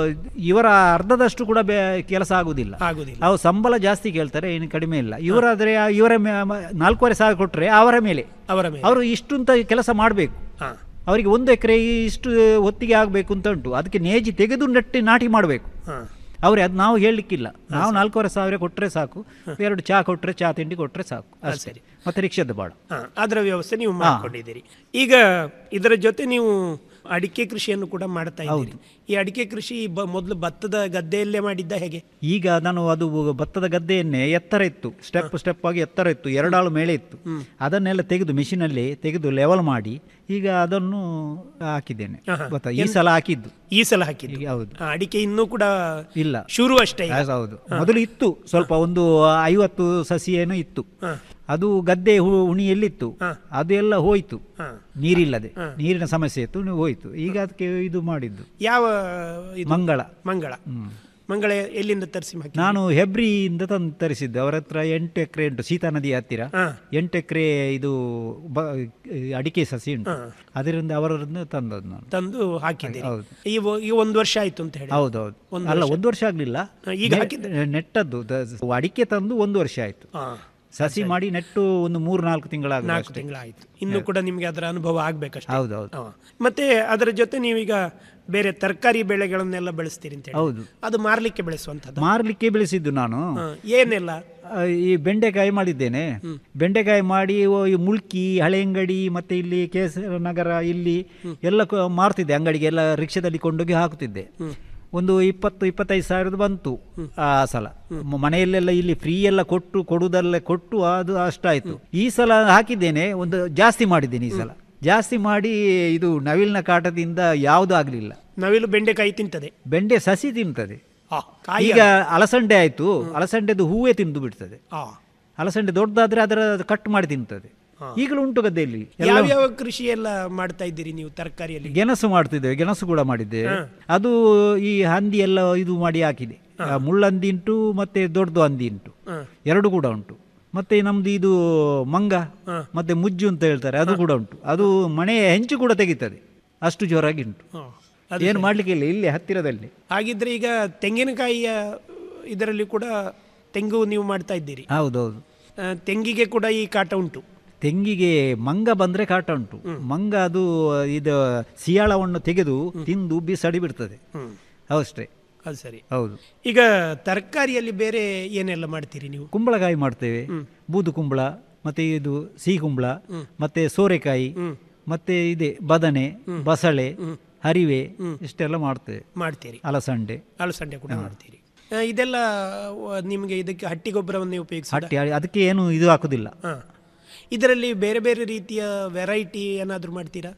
ಇವರ ಅರ್ಧದಷ್ಟು ಕೂಡ ಬೇ ಕೆಲಸ ಆಗುದಿಲ್ಲ ಆಗುದಿಲ್ಲ ಅವ್ರು ಸಂಬಳ ಜಾಸ್ತಿ ಕೇಳ್ತಾರೆ ಏನು ಕಡಿಮೆ ಇಲ್ಲ ಇವರಾದ್ರೆ ಆ ಇವರ ಮೇ- ಮ- ನಾಲ್ಕೂವರೆ ಸಾವಿರ ಕೊಟ್ರೆ ಅವರ ಮೇಲೆ ಅವರ ಮೇಲೆ ಅವರು ಇಷ್ಟು ಅಂತ ಕೆಲಸ ಮಾಡಬೇಕು ಅವರಿಗೆ ಒಂದು ಎಕರೆ ಇಷ್ಟು ಹೊತ್ತಿಗೆ ಆಗಬೇಕು ಅಂತ ಉಂಟು ಅದಕ್ಕೆ ನೇಜಿ ತೆಗೆದು ನೆಟ್ಟಿ ನಾಟಿ ಮಾಡಬೇಕು ಅವ್ರೆ ಅದು ನಾವು ಹೇಳಲಿಕ್ಕಿಲ್ಲ ನಾವು ನಾಲ್ಕೂವರೆ ಸಾವಿರ ಕೊಟ್ಟರೆ ಸಾಕು ಎರಡು ಚಹಾ ಕೊಟ್ಟರೆ ಚಹಾ ತಿಂಡಿ ಕೊಟ್ಟರೆ ಸಾಕು ಅಷ್ಟೇ ಮತ್ತೆ ರಿಕ್ಷಾದ ಬಾಡ ಹಾ, ಅದರ ವ್ಯವಸ್ಥೆ ನೀವು ಮಾಡ್ಕೊಂಡಿದ್ದೀರಿ ಈಗ ಇದರ ಜೊತೆ ನೀವು ಅಡಿಕೆ ಕೃಷಿಯನ್ನು ಕೂಡ ಮಾಡ್ತಾ ಇದ್ದೀರಿ ಈ ಅಡಿಕೆ ಕೃಷಿ ಬ- ಮೊದಲು ಭತ್ತದ ಗದ್ದೆಯಲ್ಲೇ ಮಾಡಿದ್ದ ಹೇಗೆ ಈಗ ನಾನು ಅದು ಭತ್ತದ ಗದ್ದೆಯನ್ನೇ ಎತ್ತರ ಇತ್ತು ಸ್ಟೆಪ್ ಸ್ಟೆಪ್ ಆಗಿ ಎತ್ತರ ಇತ್ತು ಎರಡಾಳು ಮೇಳೆ ಇತ್ತು ಅದನ್ನೆಲ್ಲ ತೆಗೆದು ಮಿಷಿನಲ್ಲಿ ತೆಗೆದು ಲೆವೆಲ್ ಮಾಡಿ ಈಗ ಅದನ್ನು ಹಾಕಿದ್ದೇನೆ ಆಹಾ. ಭತ್ತ ಈ ಎನ್- ಸಲ ಹಾಕಿದ್ದು ಈ ಸಲ ಹಾಕಿದ್ದು ಹೌದು ಆ, ಅಡಿಕೆ ಇನ್ನೂ ಕೂಡ ಇಲ್ಲ ಶುರು ಅಷ್ಟೇ ಈಗ. ಹೌದು, ಹೌದು ಮೊದಲು ಇತ್ತು ಸ್ವಲ್ಪ ಒಂದು ಐವತ್ತು ಸಸಿ ಏನೋ ಇತ್ತು ಅದು ಗದ್ದೆ ಹು- ಉಣಿಯಲ್ಲಿತ್ತು ಅದು ಎಲ್ಲ ಹೋಯ್ತು ನೀರಿಲ್ಲದೆ ನೀರಿನ ಸಮಸ್ಯೆ ಇತ್ತು ನೀವು ಹೋಯ್ತು ಈಗ ಅದಕ್ಕೆ ಇದು ಮಾಡಿದ್ದು ಯಾವ ಇದು? ಮಂಗಳ ಮಂಗಳ ಮಂಗಳ ಎಲ್ಲಿಂದ ತರಿಸಿ ಹಾಕಿ ನಾನು ಹೆಬ್ರಿಯಿಂದ ತಂದು ತರಿಸಿದ್ದೆ ಅವರ ಹತ್ರ ಎಂಟು ಎಕರೆ ಉಂಟು ಸೀತಾ ನದಿ ಹತ್ತಿರ ಎಂಟು ಎಕರೆ ಇದು ಬ- ಅಡಿಕೆ ಸಸಿ ಉಂಟು ಅದರಿಂದ ಅವರನ್ನು ತಂದದ್ದು ನಾನು ತಂದು ಹಾಕಿದ್ದೀರಿ ಹೌದು. ಈ ಒ- ಈ ಒಂದು ವರ್ಷ ಆಯ್ತು ಅಂತ ಹೇಳಿ ಹೌದೌದು ಒಂದು ಅಲ್ಲ ವರ್ಷ. ಒಂದು ವರ್ಷ ಆಗ್ಲಿಲ್ಲ ಹಾ, ಈಗ ನೆ- ಹಾಕಿದ್ದು? ನೆಟ್ಟದ್ದು ದ- ಅಡಿಕೆ ತಂದು ಒಂದು ವರ್ಷ ಆಯ್ತು ಹಾ. ಸಸಿ ಮಾಡಿ ನೆಟ್ಟು ಒಂದು ಮೂರು ನಾಲ್ಕು ತಿಂಗಳಾಗ ನಾಲ್ಕು ತಿಂಗಳಾಯ್ತು ಇನ್ನು ಕೂಡ ನಿಮಗೆ ಅದರ ಅನುಭವ ಆಗ್ಬೇಕಷ್ಟೇ ಹೌದು, ಹೌದು. ಹಾ. ಮತ್ತೆ ಅದರ ಜೊತೆ ನೀವೀಗ ಬೇರೆ ತರಕಾರಿ ಬೆಳೆಗಳನ್ನೆಲ್ಲ ಬೆಳೆಸ್ತೀರಿ ಅಂತ ಹೇಳಿ ಹೌದು. ಅದು ಮಾರ್ಲಿಕ್ಕೆ ಬೆಳೆಸುವಂತದ್ದು ಮಾರ್ಲಿಕ್ಕೆ ಬೆಳೆಸಿದ್ದು ನಾನು ಹಾ. ಏನೆಲ್ಲ ಆ, ಈ ಬೆಂಡೆಕಾಯಿ ಮಾಡಿದ್ದೇನೆ ಬೆಂಡೆಕಾಯಿ ಮಾಡಿ ಓ, ಈ ಮುಲ್ಕಿ ಹಳೆಂಗಡಿ ಮತ್ತೆ ಇಲ್ಲಿ ಕೇಸರ ನಗರ ಇಲ್ಲಿ ಎಲ್ಲ ಕ- ಮಾರ್ತಿದ್ದೆ ಅಂಗಡಿಗೆ ಎಲ್ಲ ರಿಕ್ಷಾದಲ್ಲಿ ಕೊಂಡೋಗಿ ಹಾಕುತ್ತಿದ್ದೆ ಒಂದು ಇಪ್ಪತ್ತು ಇಪ್ಪತ್ತೈದು ಸಾವಿರದ ಬಂತು ಆ ಸಲ ಮ- ಮನೆಯಲ್ಲೆಲ್ಲ ಇಲ್ಲಿ ಫ್ರೀ ಎಲ್ಲ ಕೊಟ್ಟು ಕೊಡುವುದೆಲ್ಲ ಕೊಟ್ಟು ಅದು ಅಷ್ಟಾಯ್ತು ಈ ಸಲ ಹಾಕಿದ್ದೇನೆ ಒಂದು ಜಾಸ್ತಿ ಮಾಡಿದ್ದೇನೆ ಈ ಸಲ ಜಾಸ್ತಿ ಮಾಡಿ ಇದು ನವಿಲಿನ ಕಾಟದಿಂದ ಯಾವುದು ಆಗಲಿಲ್ಲ ನವಿಲು ಬೆಂಡೆಕಾಯಿ ತಿಂತದೆ ಬೆಂಡೆ ಸಸಿ ತಿಂತದೆ ಆ, ಕಾಯಿ ಈಗ ಅಲಸಂಡೆ ಆಯ್ತು ಅಲಸಂಡೆದು ಹೂವೇ ತಿಂದು ಬಿಡ್ತದೆ ಆ. ಅಲಸಂಡೆ ದೊಡ್ಡದಾದ್ರೆ ಅದರ ಕಟ್ ಮಾಡಿ ತಿಂತದೆ ಈಗಲೂ ಉಂಟು ಗದ್ದೆಯಲ್ಲಿ ಎಲ್ಲ ಯಾವ್ಯಾವ ಕೃಷಿ ಎಲ್ಲ ಮಾಡ್ತಾ ಇದ್ದೀರಿ ನೀವು ತರಕಾರಿಯಲ್ಲಿ ಗೆಣಸು ಮಾಡ್ತಿದ್ದೇವೆ ಗೆಣಸು ಕೂಡ ಮಾಡಿದ್ದೇವೆ ಅದು ಈ ಹಂದಿ ಎಲ್ಲ ಇದು ಮಾಡಿ ಹಾಕಿದೆ ಆ, ಮುಳ್ಳಂದಿ ಉಂಟು ಮತ್ತೆ ದೊಡ್ಡದು ಹಂದಿ ಉಂಟು ಎರಡು ಕೂಡ ಉಂಟು ಮತ್ತೆ ನಮ್ದು ಇದು ಮಂಗ ಮತ್ತೆ ಮುಜ್ಜು ಅಂತ ಹೇಳ್ತಾರೆ ಅದು ಕೂಡ ಉಂಟು ಅದು ಮನೆಯ ಹೆಂಚು ಕೂಡ ತೆಗಿತದೆ ಅಷ್ಟು ಜೋರಾಗಿ ಉಂಟು ಏನು ಮಾಡ್ಲಿಕ್ಕೆ ಇಲ್ಲ ಇಲ್ಲಿ ಹತ್ತಿರದಲ್ಲಿ ಹಾಗಿದ್ರೆ ಈಗ ತೆಂಗಿನಕಾಯಿಯ ಇದರಲ್ಲಿ ಕೂಡ ತೆಂಗು ನೀವು ಮಾಡ್ತಾ ಇದ್ದೀರಿ ಹೌದೌದು ಆ, ತೆಂಗಿಗೆ ಕೂಡ ಈ ಕಾಟ ಉಂಟು ತೆಂಗಿಗೆ ಮಂಗ ಬಂದ್ರೆ ಕಾಟ ಉಂಟು ಮಂಗ ಅದು ಇದು ಸಿಯಾಳವನ್ನು ತೆಗೆದು ತಿಂದು ಬಿಸಾಡಿ ಬಿಡ್ತದೆ ಅಷ್ಟೇ ಅದು ಸರಿ ಹೌದು ಈಗ ತರಕಾರಿಯಲ್ಲಿ ಬೇರೆ ಏನೆಲ್ಲ ಮಾಡ್ತೀರಿ ನೀವು ಕುಂಬಳಕಾಯಿ ಮಾಡ್ತೇವೆ ಬೂದು ಕುಂಬಳ ಮತ್ತೆ ಇದು ಸಿಹಿ ಕುಂಬಳ ಮತ್ತೆ ಸೋರೆಕಾಯಿ ಮತ್ತೆ ಇದೆ ಬದನೆ ಬಸಳೆ ಹರಿವೆ ಇಷ್ಟೆಲ್ಲ ಮಾಡ್ತೇವೆ ಮಾಡ್ತೀರಿ ಅಲಸಂಡೆ ಅಲಸಂಡೆ ಕೂಡ ಮಾಡ್ತೀರಿ ಆ, ಇದೆಲ್ಲ ಆ, ನಿಮಗೆ ಇದಕ್ಕೆ ಹಟ್ಟಿ ಗೊಬ್ಬರವನ್ನೇ ಉಪಯೋಗಿಸಿ ಹಟ್ಟಿ ಅದಕ್ಕೆ ಏನು ಇದು ಹಾಕುದಿಲ್ಲ ಇದರಲ್ಲಿ ಬೇರೆ ಬೇರೆ ರೀತಿಯ ವೆರೈಟಿ ಏನಾದರೂ ಮಾಡ್ತೀರಾ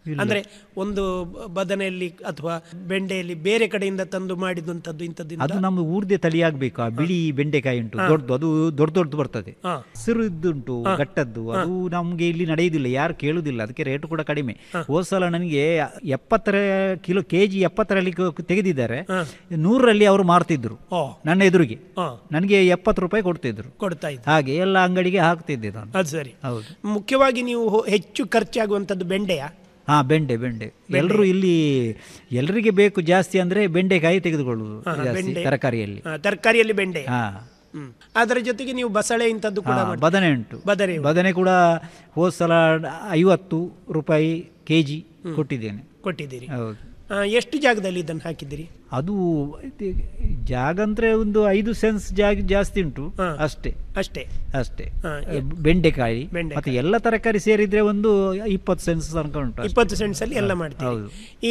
ಇಲ್ಲ. ಅಂದ್ರೆ ಒಂದು ಬದನೆಯಲ್ಲಿ ಅಥವಾ ಬೆಂಡೆಯಲ್ಲಿ ಬೇರೆ ಕಡೆಯಿಂದ ತಂದು ಮಾಡಿದಂಥದ್ದು ಇಂಥದ್ದು ಅದು ನಮ್ಮ ಊರ್ದೆ ತಳಿ ಆಗ್ಬೇಕು ಆ ಬಿಳಿ ಬೆಂಡೆಕಾಯಿ ಉಂಟು ಹಾ. ದೊಡ್ಡದು ಅದು ದೊಡ್ಡ ದೊಡ್ಡದು ಬರ್ತದೆ ಹಾ. ಹಸಿರು ಇದ್ದುಂಟು ಹಾ. ಗಟ್ಟದ್ದು ಹಾ. ಅದು ನಮ್ಗೆ ಇಲ್ಲಿ ನಡೆಯುವುದಿಲ್ಲ ಯಾರು ಕೇಳುದಿಲ್ಲ ಅದಕ್ಕೆ ರೇಟ್ ಕೂಡ ಕಡಿಮೆ ಹೋದ್ ಸಲ ನನಗೆ ಎಪ್ಪತ್ತರ ಕಿಲೋ ಕೆಜಿ ಎಪ್ಪತ್ತರಲ್ಲಿ ಕ- ತೆಗೆದಿದ್ದಾರೆ ನೂರರಲ್ಲಿ ಅವರು ಮಾರ್ತಿದ್ರು ಓ. ನನ್ನ ಎದುರಿಗೆ ಹಾ. ನನಗೆ ಎಪ್ಪತ್ತು ರೂಪಾಯಿ ಕೊಡ್ತಿದ್ರು ಕೊಡ್ತಾ ಇದ್ರು ಹಾಗೆ ಎಲ್ಲ ಅಂಗಡಿಗೆ ಹಾಕ್ತಿದ್ದೆ ನಾನು ಅದು ಸರಿ ಹೌದು ಮುಖ್ಯವಾಗಿ ನೀವು ಹೊ- ಹೆಚ್ಚು ಖರ್ಚಾಗುವಂಥದ್ದು ಬೆಂಡೆಯ ಹಾ ಬೆಂಡೆ ಬೆಂಡೆ ಎಲ್ಲರೂ ಇಲ್ಲಿ ಎಲ್ಲರಿಗೆ ಬೇಕು ಜಾಸ್ತಿ ಅಂದ್ರೆ ಬೆಂಡೆಕಾಯಿ ತೆಗೆದುಕೊಳ್ಳುವುದು ಜಾಸ್ತಿ ತರಕಾರಿಯಲ್ಲಿ ತರಕಾರಿಯಲ್ಲಿ ಬೆಂಡೆ ಹಾ ಹ್ಮ್. ಅದರ ಜೊತೆಗೆ ನೀವು ಬಸಳೆ ಇಂಥದ್ದು ಕೂಡ ಹಾ, ಮಾಡ್ತೀರಾ? ಬದನೆ ಉಂಟು ಬದನೆ ಉಂಟು. ಬದನೆ ಕೂಡ ಹೋದ ಸಲ ಐವತ್ತು ರೂಪಾಯಿ ಕೆ ಜಿ ಕೊಟ್ಟಿದ್ದೇನೆ ಕೊಟ್ಟಿದ್ದೀರಿ ಹೌದು ಆ, ಎಷ್ಟು ಜಾಗದಲ್ಲಿ ಇದನ್ನು ಹಾಕಿದ್ದೀರಿ ಅದು ಇದು ಜಾಗ ಅಂದ್ರೆ ಒಂದು ಐದು ಸೆನ್ಸ್ ಜಾಗ ಜಾಸ್ತಿ ಉಂಟು ಅಷ್ಟೇ ಅಷ್ಟೇ ಅಷ್ಟೇ ಹಾ, ಬೆಂಡೆಕಾಯಿ ಬೆಂಡೆಕಾಯಿ. ಮತ್ತೆ ಎಲ್ಲ ತರಕಾರಿ ಸೇರಿದ್ರೆ ಒಂದು ಇಪ್ಪತ್ತು ಸೆನ್ಸ್ ತನಕ ಉಂಟು ಅಷ್ಟೇ. ಇಪ್ಪತ್ತು ಸೆಂಟ್ಸ್ ಅಲ್ಲಿ ಎಲ್ಲ ಮಾಡ್ತೀವಿ ಹೌದು ಈ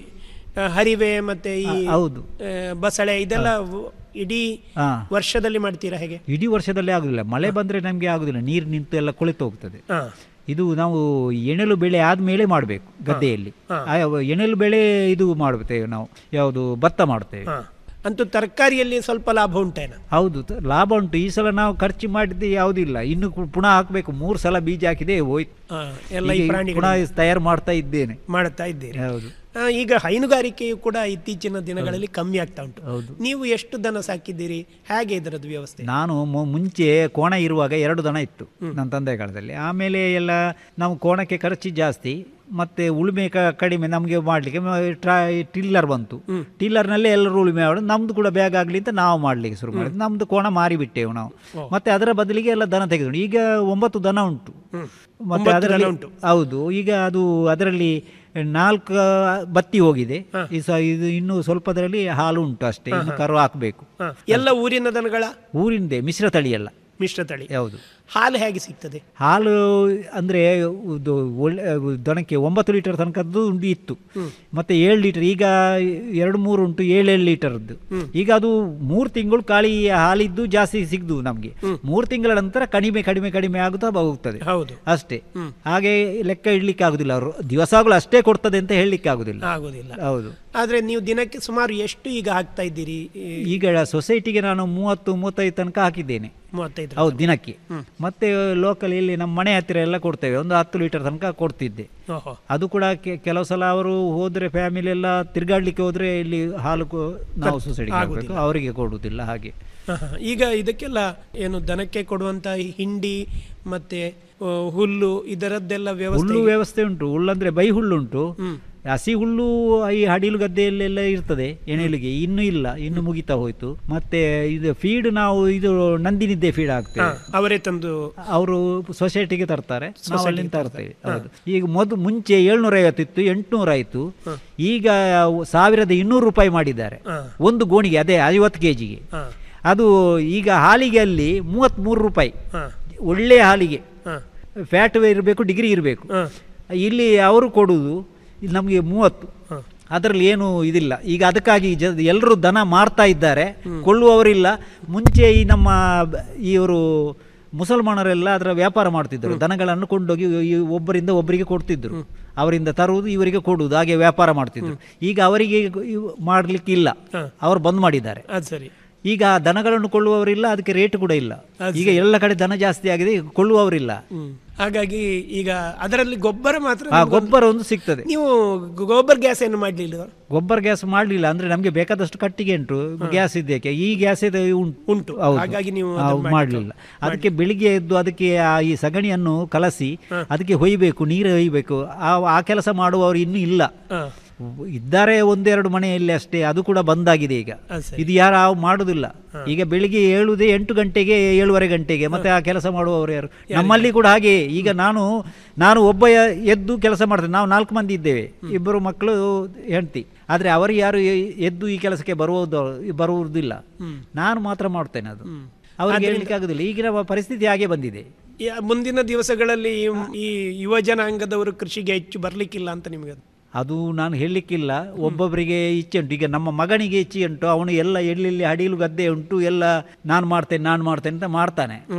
ಆ, ಹರಿವೆ ಮತ್ತೆ ಈ ಆ, ಹೌದು. ಆ, ಬಸಳೆ ಇದೆಲ್ಲ ವ- ಇಡೀ ಹಾ. ವರ್ಷದಲ್ಲಿ ಮಾಡ್ತೀರಾ ಹೇಗೆ ಇಡೀ ವರ್ಷದಲ್ಲಿ ಆಗುದಿಲ್ಲ ಮಳೆ ಬಂದ್ರೆ ನಮ್ಗೆ ಆಗುದಿಲ್ಲ ನೀರು ನಿಂತು ಎಲ್ಲ ಕೊಳಿತು ಹೋಗ್ತದೆ ಹಾ. ಇದು ನಾವು ಎಣೆಲು ಬೆಳೆ ಆದ್ಮೇಲೆ ಮಾಡಬೇಕು ಗದ್ದೆಯಲ್ಲಿ ಹಾ. ಆ ಎಣೆಲು ಬೆಳೆ ಇದು ಮಾಡುತ್ತೇವೆ ನಾವು ಯಾವುದು ಭತ್ತ ಮಾಡ್ತೇವೆ ಹಾ. ಅಂತೂ ತರಕಾರಿಯಲ್ಲಿ ಸ್ವಲ್ಪ ಲಾಭ ಉಂಟೇನ ಹೌದು ತ- ಲಾಭ ಉಂಟು ಈ ಸಲ ನಾವು ಖರ್ಚು ಮಾಡಿದ್ದು ಯಾವುದಿಲ್ಲ ಇನ್ನು ಕು- ಪುನಃ ಹಾಕಬೇಕು ಮೂರು ಸಲ ಬೀಜ ಹಾಕಿದೆ ಹೋಯ್ತು ಹಾ, ಎಲ್ಲ ಈ ಈಗ ಪ್ರಾಣಿಗಳು ಪುನಃ ತಯಾರು ಮಾಡ್ತಾ ಇದ್ದೇನೆ ಮಾಡುತ್ತಾ ಇದ್ದೀರಿ ಹೌದು ಆ, ಈಗ ಹೈನುಗಾರಿಕೆಯು ಕೂಡ ಇತ್ತೀಚಿನ ದಿನಗಳಲ್ಲಿ ಕಮ್ಮಿ ಆಗ್ತಾ ಉಂಟು ಹೌದು. ನೀವು ಎಷ್ಟು ದನ ಸಾಕಿದ್ದೀರಿ ಹೇಗೆ ಇದರದ್ದು ವ್ಯವಸ್ಥೆ ನಾನು ಮು- ಮುಂಚೆ ಕೋಣ ಇರುವಾಗ ಎರಡು ದನ ಇತ್ತು ನನ್ನ ತಂದೆ ಕಾಲದಲ್ಲಿ ಆಮೇಲೆ ಎಲ್ಲ ನಾವು ಕೋಣಕ್ಕೆ ಖರ್ಚು ಜಾಸ್ತಿ ಮತ್ತೆ ಉಳುಮೆ ಕ- ಕಡಿಮೆ ನಮಗೆ ಮಾಡಲಿಕ್ಕೆ ಟ್ರಾ ಟಿಲ್ಲರ್ ಬಂತು ಟಿಲ್ಲರ್ನಲ್ಲೇ ಎಲ್ಲರೂ ಉಳುಮೆ ಮಾಡೋದು ನಮ್ದು ಕೂಡ ಬ್ಯಾಗ್ ಆಗಲಿ ಅಂತ ನಾವು ಮಾಡಲಿಕ್ಕೆ ಶುರು ಮಾಡಿದ್ವಿ ನಮ್ದು ಕೋಣ ಮಾರಿಬಿಟ್ಟೆವು ನಾವು ಮತ್ತೆ ಅದರ ಬದಲಿಗೆ ಎಲ್ಲ ದನ ತೆಗೆದು ಈಗ ಒಂಬತ್ತು ದನ ಉಂಟು ಮತ್ತೆ ಒಂಬತ್ತು ದನ ಅದರಲ್ಲಿ ಉಂಟು. ಹೌದು ಈಗ ಅದು ಅದರಲ್ಲಿ ನಾಲ್ಕು ಬತ್ತಿ ಹೋಗಿದೆ ಈ ಸ ಇದು ಇನ್ನು ಸ್ವಲ್ಪದರಲ್ಲಿ ಹಾಲು ಉಂಟು ಅಷ್ಟೇ ಇನ್ನು ಕರು ಹಾಕಬೇಕು ಹಾ. ಎಲ್ಲ ಊರಿನ ದನಗಳ ಊರಿಂದೆ ಮಿಶ್ರ ತಳಿ ಎಲ್ಲ ಮಿಶ್ರ ತಳಿ ಹೌದು ಹಾಲು ಹೇಗೆ ಸಿಗ್ತದೆ ಹಾಲು ಅಂದರೆ ಇದು ಒಳ್ಳೆ ದನಕ್ಕೆ ಒಂಬತ್ತು ಲೀಟರ್ ತನಕದ್ದು ಉಂಟು ಇತ್ತು ಮತ್ತೆ ಏಳು ಲೀಟರ್ ಈಗ ಎರಡು ಮೂರು ಉಂಟು ಏಳೇಳು ಲೀಟರ್ದು ಈಗ ಅದು ಮೂರು ತಿಂಗಳು ಖಾಲಿ ಹಾಲಿದ್ದು ಜಾಸ್ತಿ ಸಿಗ್ದು ನಮಗೆ ಮೂರು ತಿಂಗಳ ನಂತರ ಕಡಿಮೆ ಕಡಿಮೆ ಕಡಿಮೆ ಆಗುತ್ತಾ ಹೋಗ್ತದೆ ಹೌದು ಅಷ್ಟೇ ಹಾಗೆ ಲೆಕ್ಕ ಇಡ್ಲಿಕ್ಕೆ ಆಗುದಿಲ್ಲ ಅವರು ದಿವಸಗಳು ಅಷ್ಟೇ ಕೊಡ್ತದೆ ಅಂತ ಹೇಳಲಿಕ್ಕೆ ಆಗುದಿಲ್ಲ ಆಗುದಿಲ್ಲ ಹೌದು ಆದ್ರೆ ನೀವು ದಿನಕ್ಕೆ ಸುಮಾರು ಎಷ್ಟು ಈಗ ಹಾಕ್ತಾ ಇದ್ದೀರಿ ಈ ಈಗ ಸೊಸೈಟಿಗೆ ನಾನು ಮೂವತ್ತು ಮೂವತ್ತೈದು ತನಕ ಹಾಕಿದ್ದೇನೆ ಮೂವತ್ತೈದು ಹೌದು ದಿನಕ್ಕೆ ಮತ್ತೆ ಲೋಕಲ್ ಇಲ್ಲಿ ನಮ್ಮ ಮನೆ ಹತ್ತಿರ ಎಲ್ಲ ಕೊಡ್ತೇವೆ ಒಂದು ಹತ್ತು ಲೀಟರ್ ತನಕ ಕೊಡ್ತಿದ್ದೆ ಓಹೋ ಅದು ಕೂಡ ಕೆ- ಕೆಲವು ಸಲ ಅವರು ಹೋದ್ರೆ ಫ್ಯಾಮಿಲಿ ಎಲ್ಲ ತಿರ್ಗಾಡ್ಲಿಕ್ಕೆ ಹೋದ್ರೆ ಇಲ್ಲಿ ಹಾಲು ಕೊ- ನಾವು ಸೊಸೈಟಿಗೆ ಹಾಕಬೇಕು ಅವರಿಗೆ ಕೊಡುವುದಿಲ್ಲ ಹಾಗೆ ಹ, ಹ. ಈಗ ಇದಕ್ಕೆಲ್ಲ ಏನು ದನಕ್ಕೆ ಕೊಡುವಂತ ಈ ಹಿಂಡಿ ಮತ್ತೆ ಆ, ಹುಲ್ಲು ಇದರದ್ದೆಲ್ಲ ವ್ಯವಸ್ಥೆ ಹುಲ್ಲು ವ್ಯವಸ್ಥೆ ಉಂಟು ಹುಲ್ಲಂದ್ರೆ ಬೈ ಹುಲ್ಲು ಉಂಟು ಹಸಿ ಹುಲ್ಲು ಈ ಹಡಿಲು ಗದ್ದೆಯಲ್ಲೆಲ್ಲ ಇರ್ತದೆ ಎಣೆಲಿಗೆ ಇನ್ನು ಇಲ್ಲ ಇನ್ನು ಮುಗಿತಾ ಹೋಯ್ತು ಮತ್ತೆ ಇದು ಫೀಡ್ ನಾವು ಇದು ನಂದಿನಿದ್ದೆ ಫೀಡ್ ಹ, ಹಾಕ್ತೇವೆ ಅವರೇ ತಂದು ಅವರು ಸೊಸೈಟಿಗೆ ತರ್ತಾರೆ ನಾವು ಅಲ್ಲಿಂದ ತರ್ತೇವೆ ಹೌದು ಈಗ ಮೊದಲು ಮುಂಚೆ ಏಳ್ನೂರ ಐವತ್ತಿತ್ತು ಎಂಟುನೂರ ಆಯ್ತು ಈಗ ಸಾವಿರದ ಇನ್ನೂರು ರೂಪಾಯಿ ಮಾಡಿದ್ದಾರೆ ಒಂದು ಗೋಣಿಗೆ ಅದೇ ಐವತ್ತು ಕೆ ಜಿಗೆ ಹ, ಅದು ಈಗ ಹಾಲಿಗೆ ಅಲ್ಲಿ ಮೂವತ್ತ್ಮೂರು ರೂಪಾಯಿ ಹ, ಒಳ್ಳೆಯ ಹಾಲಿಗೆ ಹ, ಫ್ಯಾಟ್ ಇರಬೇಕು ಡಿಗ್ರಿ ಇರಬೇಕು ಹ. ಇಲ್ಲಿ ಅವರು ಕೊಡುವುದು ಇಲ್ಲಿ ನಮಗೆ ಮೂವತ್ತು ಅದರಲ್ಲಿ ಏನು ಇದಿಲ್ಲ ಈಗ ಅದಕ್ಕಾಗಿ ಜ ಎಲ್ಲರೂ ದನ ಮಾರ್ತಾ ಇದ್ದಾರೆ ಕೊಳ್ಳುವವರಿಲ್ಲ ಮುಂಚೆ ಈ ನಮ್ಮ ಬ- ಇವರು ಮುಸಲ್ಮಾನರೆಲ್ಲ ಅದರ ವ್ಯಾಪಾರ ಮಾಡ್ತಿದ್ದರು ದನಗಳನ್ನು ಕೊಂಡೋಗಿ ಈ ಒಬ್ಬರಿಂದ ಒಬ್ಬರಿಗೆ ಕೊಡ್ತಿದ್ರು ಅವರಿಂದ ತರುವುದು ಇವರಿಗೆ ಕೊಡುವುದು ಹಾಗೆ ವ್ಯಾಪಾರ ಮಾಡ್ತಿದ್ರು ಈಗ ಅವರಿಗೆ ಇವ್- ಮಾಡ್ಲಿಕ್ಕಿಲ್ಲ ಅವರು ಬಂದ್ ಮಾಡಿದ್ದಾರೆ ಅದು ಸರಿ ಈಗ ದನಗಳನ್ನು ಕೊಳ್ಳುವವರಿಲ್ಲ ಅದಕ್ಕೆ ರೇಟ್ ಕೂಡ ಇಲ್ಲ ಈಗ ಎಲ್ಲ ಕಡೆ ದನ ಜಾಸ್ತಿ ಆಗಿದೆ ಈಗ ಕೊಳ್ಳುವವರಿಲ್ಲ ಹ್ಮ್. ಹಾಗಾಗಿ ಈಗ ಅದರಲ್ಲಿ ಗೊಬ್ಬರ ಮಾತ್ರ ಆ ನಿಮ್ಗೊಂದು- ಗೊಬ್ಬರ ಒಂದು ಸಿಗ್ತದೆ ನೀವು ಗೊಬ್ಬರ ಗ್ಯಾಸ್ ಏನು ಮಾಡ್ಲಿಲ್ಲ ಗೊಬ್ಬರ ಗ್ಯಾಸ್ ಮಾಡಲಿಲ್ಲ ಅಂದ್ರೆ ನಮಗೆ ಬೇಕಾದಷ್ಟು ಕಟ್ಟಿಗೆ ಉಂಟು ಗ್ಯಾಸ್ ಇದಕ್ಕೆ ಈ ಗ್ಯಾಸ್ ಇದೆ ಉಂಟು ಉಂಟು ಹೌದು. ಹಾಗಾಗಿ ನೀವು ಆ, ಅದನ್ನ ಮಾಡ್ಲಿಲ್ಲ ಅದಕ್ಕೆ ಬೆಳಿಗ್ಗೆ ಎದ್ದು ಅದಕ್ಕೆ ಆ ಈ ಸಗಣಿಯನ್ನು ಕಲಸಿ ಅದಕ್ಕೆ ಹೊಯ್ಬೇಕು ನೀರು ಹೊಯ್ಬೇಕು ಆ ಆ ಕೆಲಸ ಮಾಡುವವರು ಇನ್ನೂ ಇಲ್ಲ ಹ. ಇದ್ದಾರೆ ಒಂದೆರಡು ಮನೆಯಲ್ಲಿ ಅಷ್ಟೇ ಅದು ಕೂಡ ಬಂದಾಗಿದೆ ಈಗ ಅದು ಸರಿ. ಇದು ಯಾರು ಮಾಡುದಿಲ್ಲ ಈಗ ಬೆಳಿಗ್ಗೆ ಏಳುದೇ ಎಂಟು ಗಂಟೆಗೆ ಏಳುವರೆ ಗಂಟೆಗೆ ಮತ್ತೆ ಆ ಕೆಲಸ ಮಾಡುವವರು ಯಾರು ನಮ್ಮಲ್ಲಿ ಕೂಡ ಹಾಗೆ ಈಗ ನಾನು ನಾನು ಒಬ್ಬ ಯ- ಎದ್ದು ಕೆಲಸ ಮಾಡ್ತೇನೆ ನಾವು ನಾಲ್ಕು ಮಂದಿ ಇದ್ದೇವೆ ಇಬ್ಬರು ಮಕ್ಕಳು ಹೆಂಡತಿ ಆದ್ರೆ ಅವರು ಯಾರು ಎ- ಎದ್ದು ಈ ಕೆಲಸಕ್ಕೆ ಬರುವುದು ಬರುವುದಿಲ್ಲ ನಾನು ಮಾತ್ರ ಮಾಡ್ತೇನೆ ಅದು ಅವ್ರಿಗೆ ಹೇಳಲಿಕ್ಕೆ ಆಗುದಿಲ್ಲ ಈಗಿನ ಪರಿಸ್ಥಿತಿ ಹಾಗೆ ಬಂದಿದೆ ಈ ಮುಂದಿನ ದಿವಸಗಳಲ್ಲಿ ಈ- ಈ ಯುವ ಜನಾಂಗದವರು ಕೃಷಿಗೆ ಹೆಚ್ಚು ಬರ್ಲಿಕ್ಕಿಲ್ಲ ಅಂತ ನಿಮಗೆ ಅದು ನಾನು ಹೇಳಲಿಕ್ಕಿಲ್ಲ ಒಬ್ಬೊಬ್ಬರಿಗೆ ಇಚ್ಛೆ ಉಂಟು ಈಗ ನಮ್ಮ ಮಗನಿಗೆ ಇಚ್ಛೆ ಉಂಟು ಅವನು ಎಲ್ಲ ಎಲ್ಲೆಲ್ಲಿ ಅಡಿಲು ಗದ್ದೆ ಉಂಟು ಎಲ್ಲ ನಾನು ಮಾಡ್ತೇನೆ ನಾನು ಮಾಡ್ತೇನೆ ಅಂತ ಮಾಡ್ತಾನೆ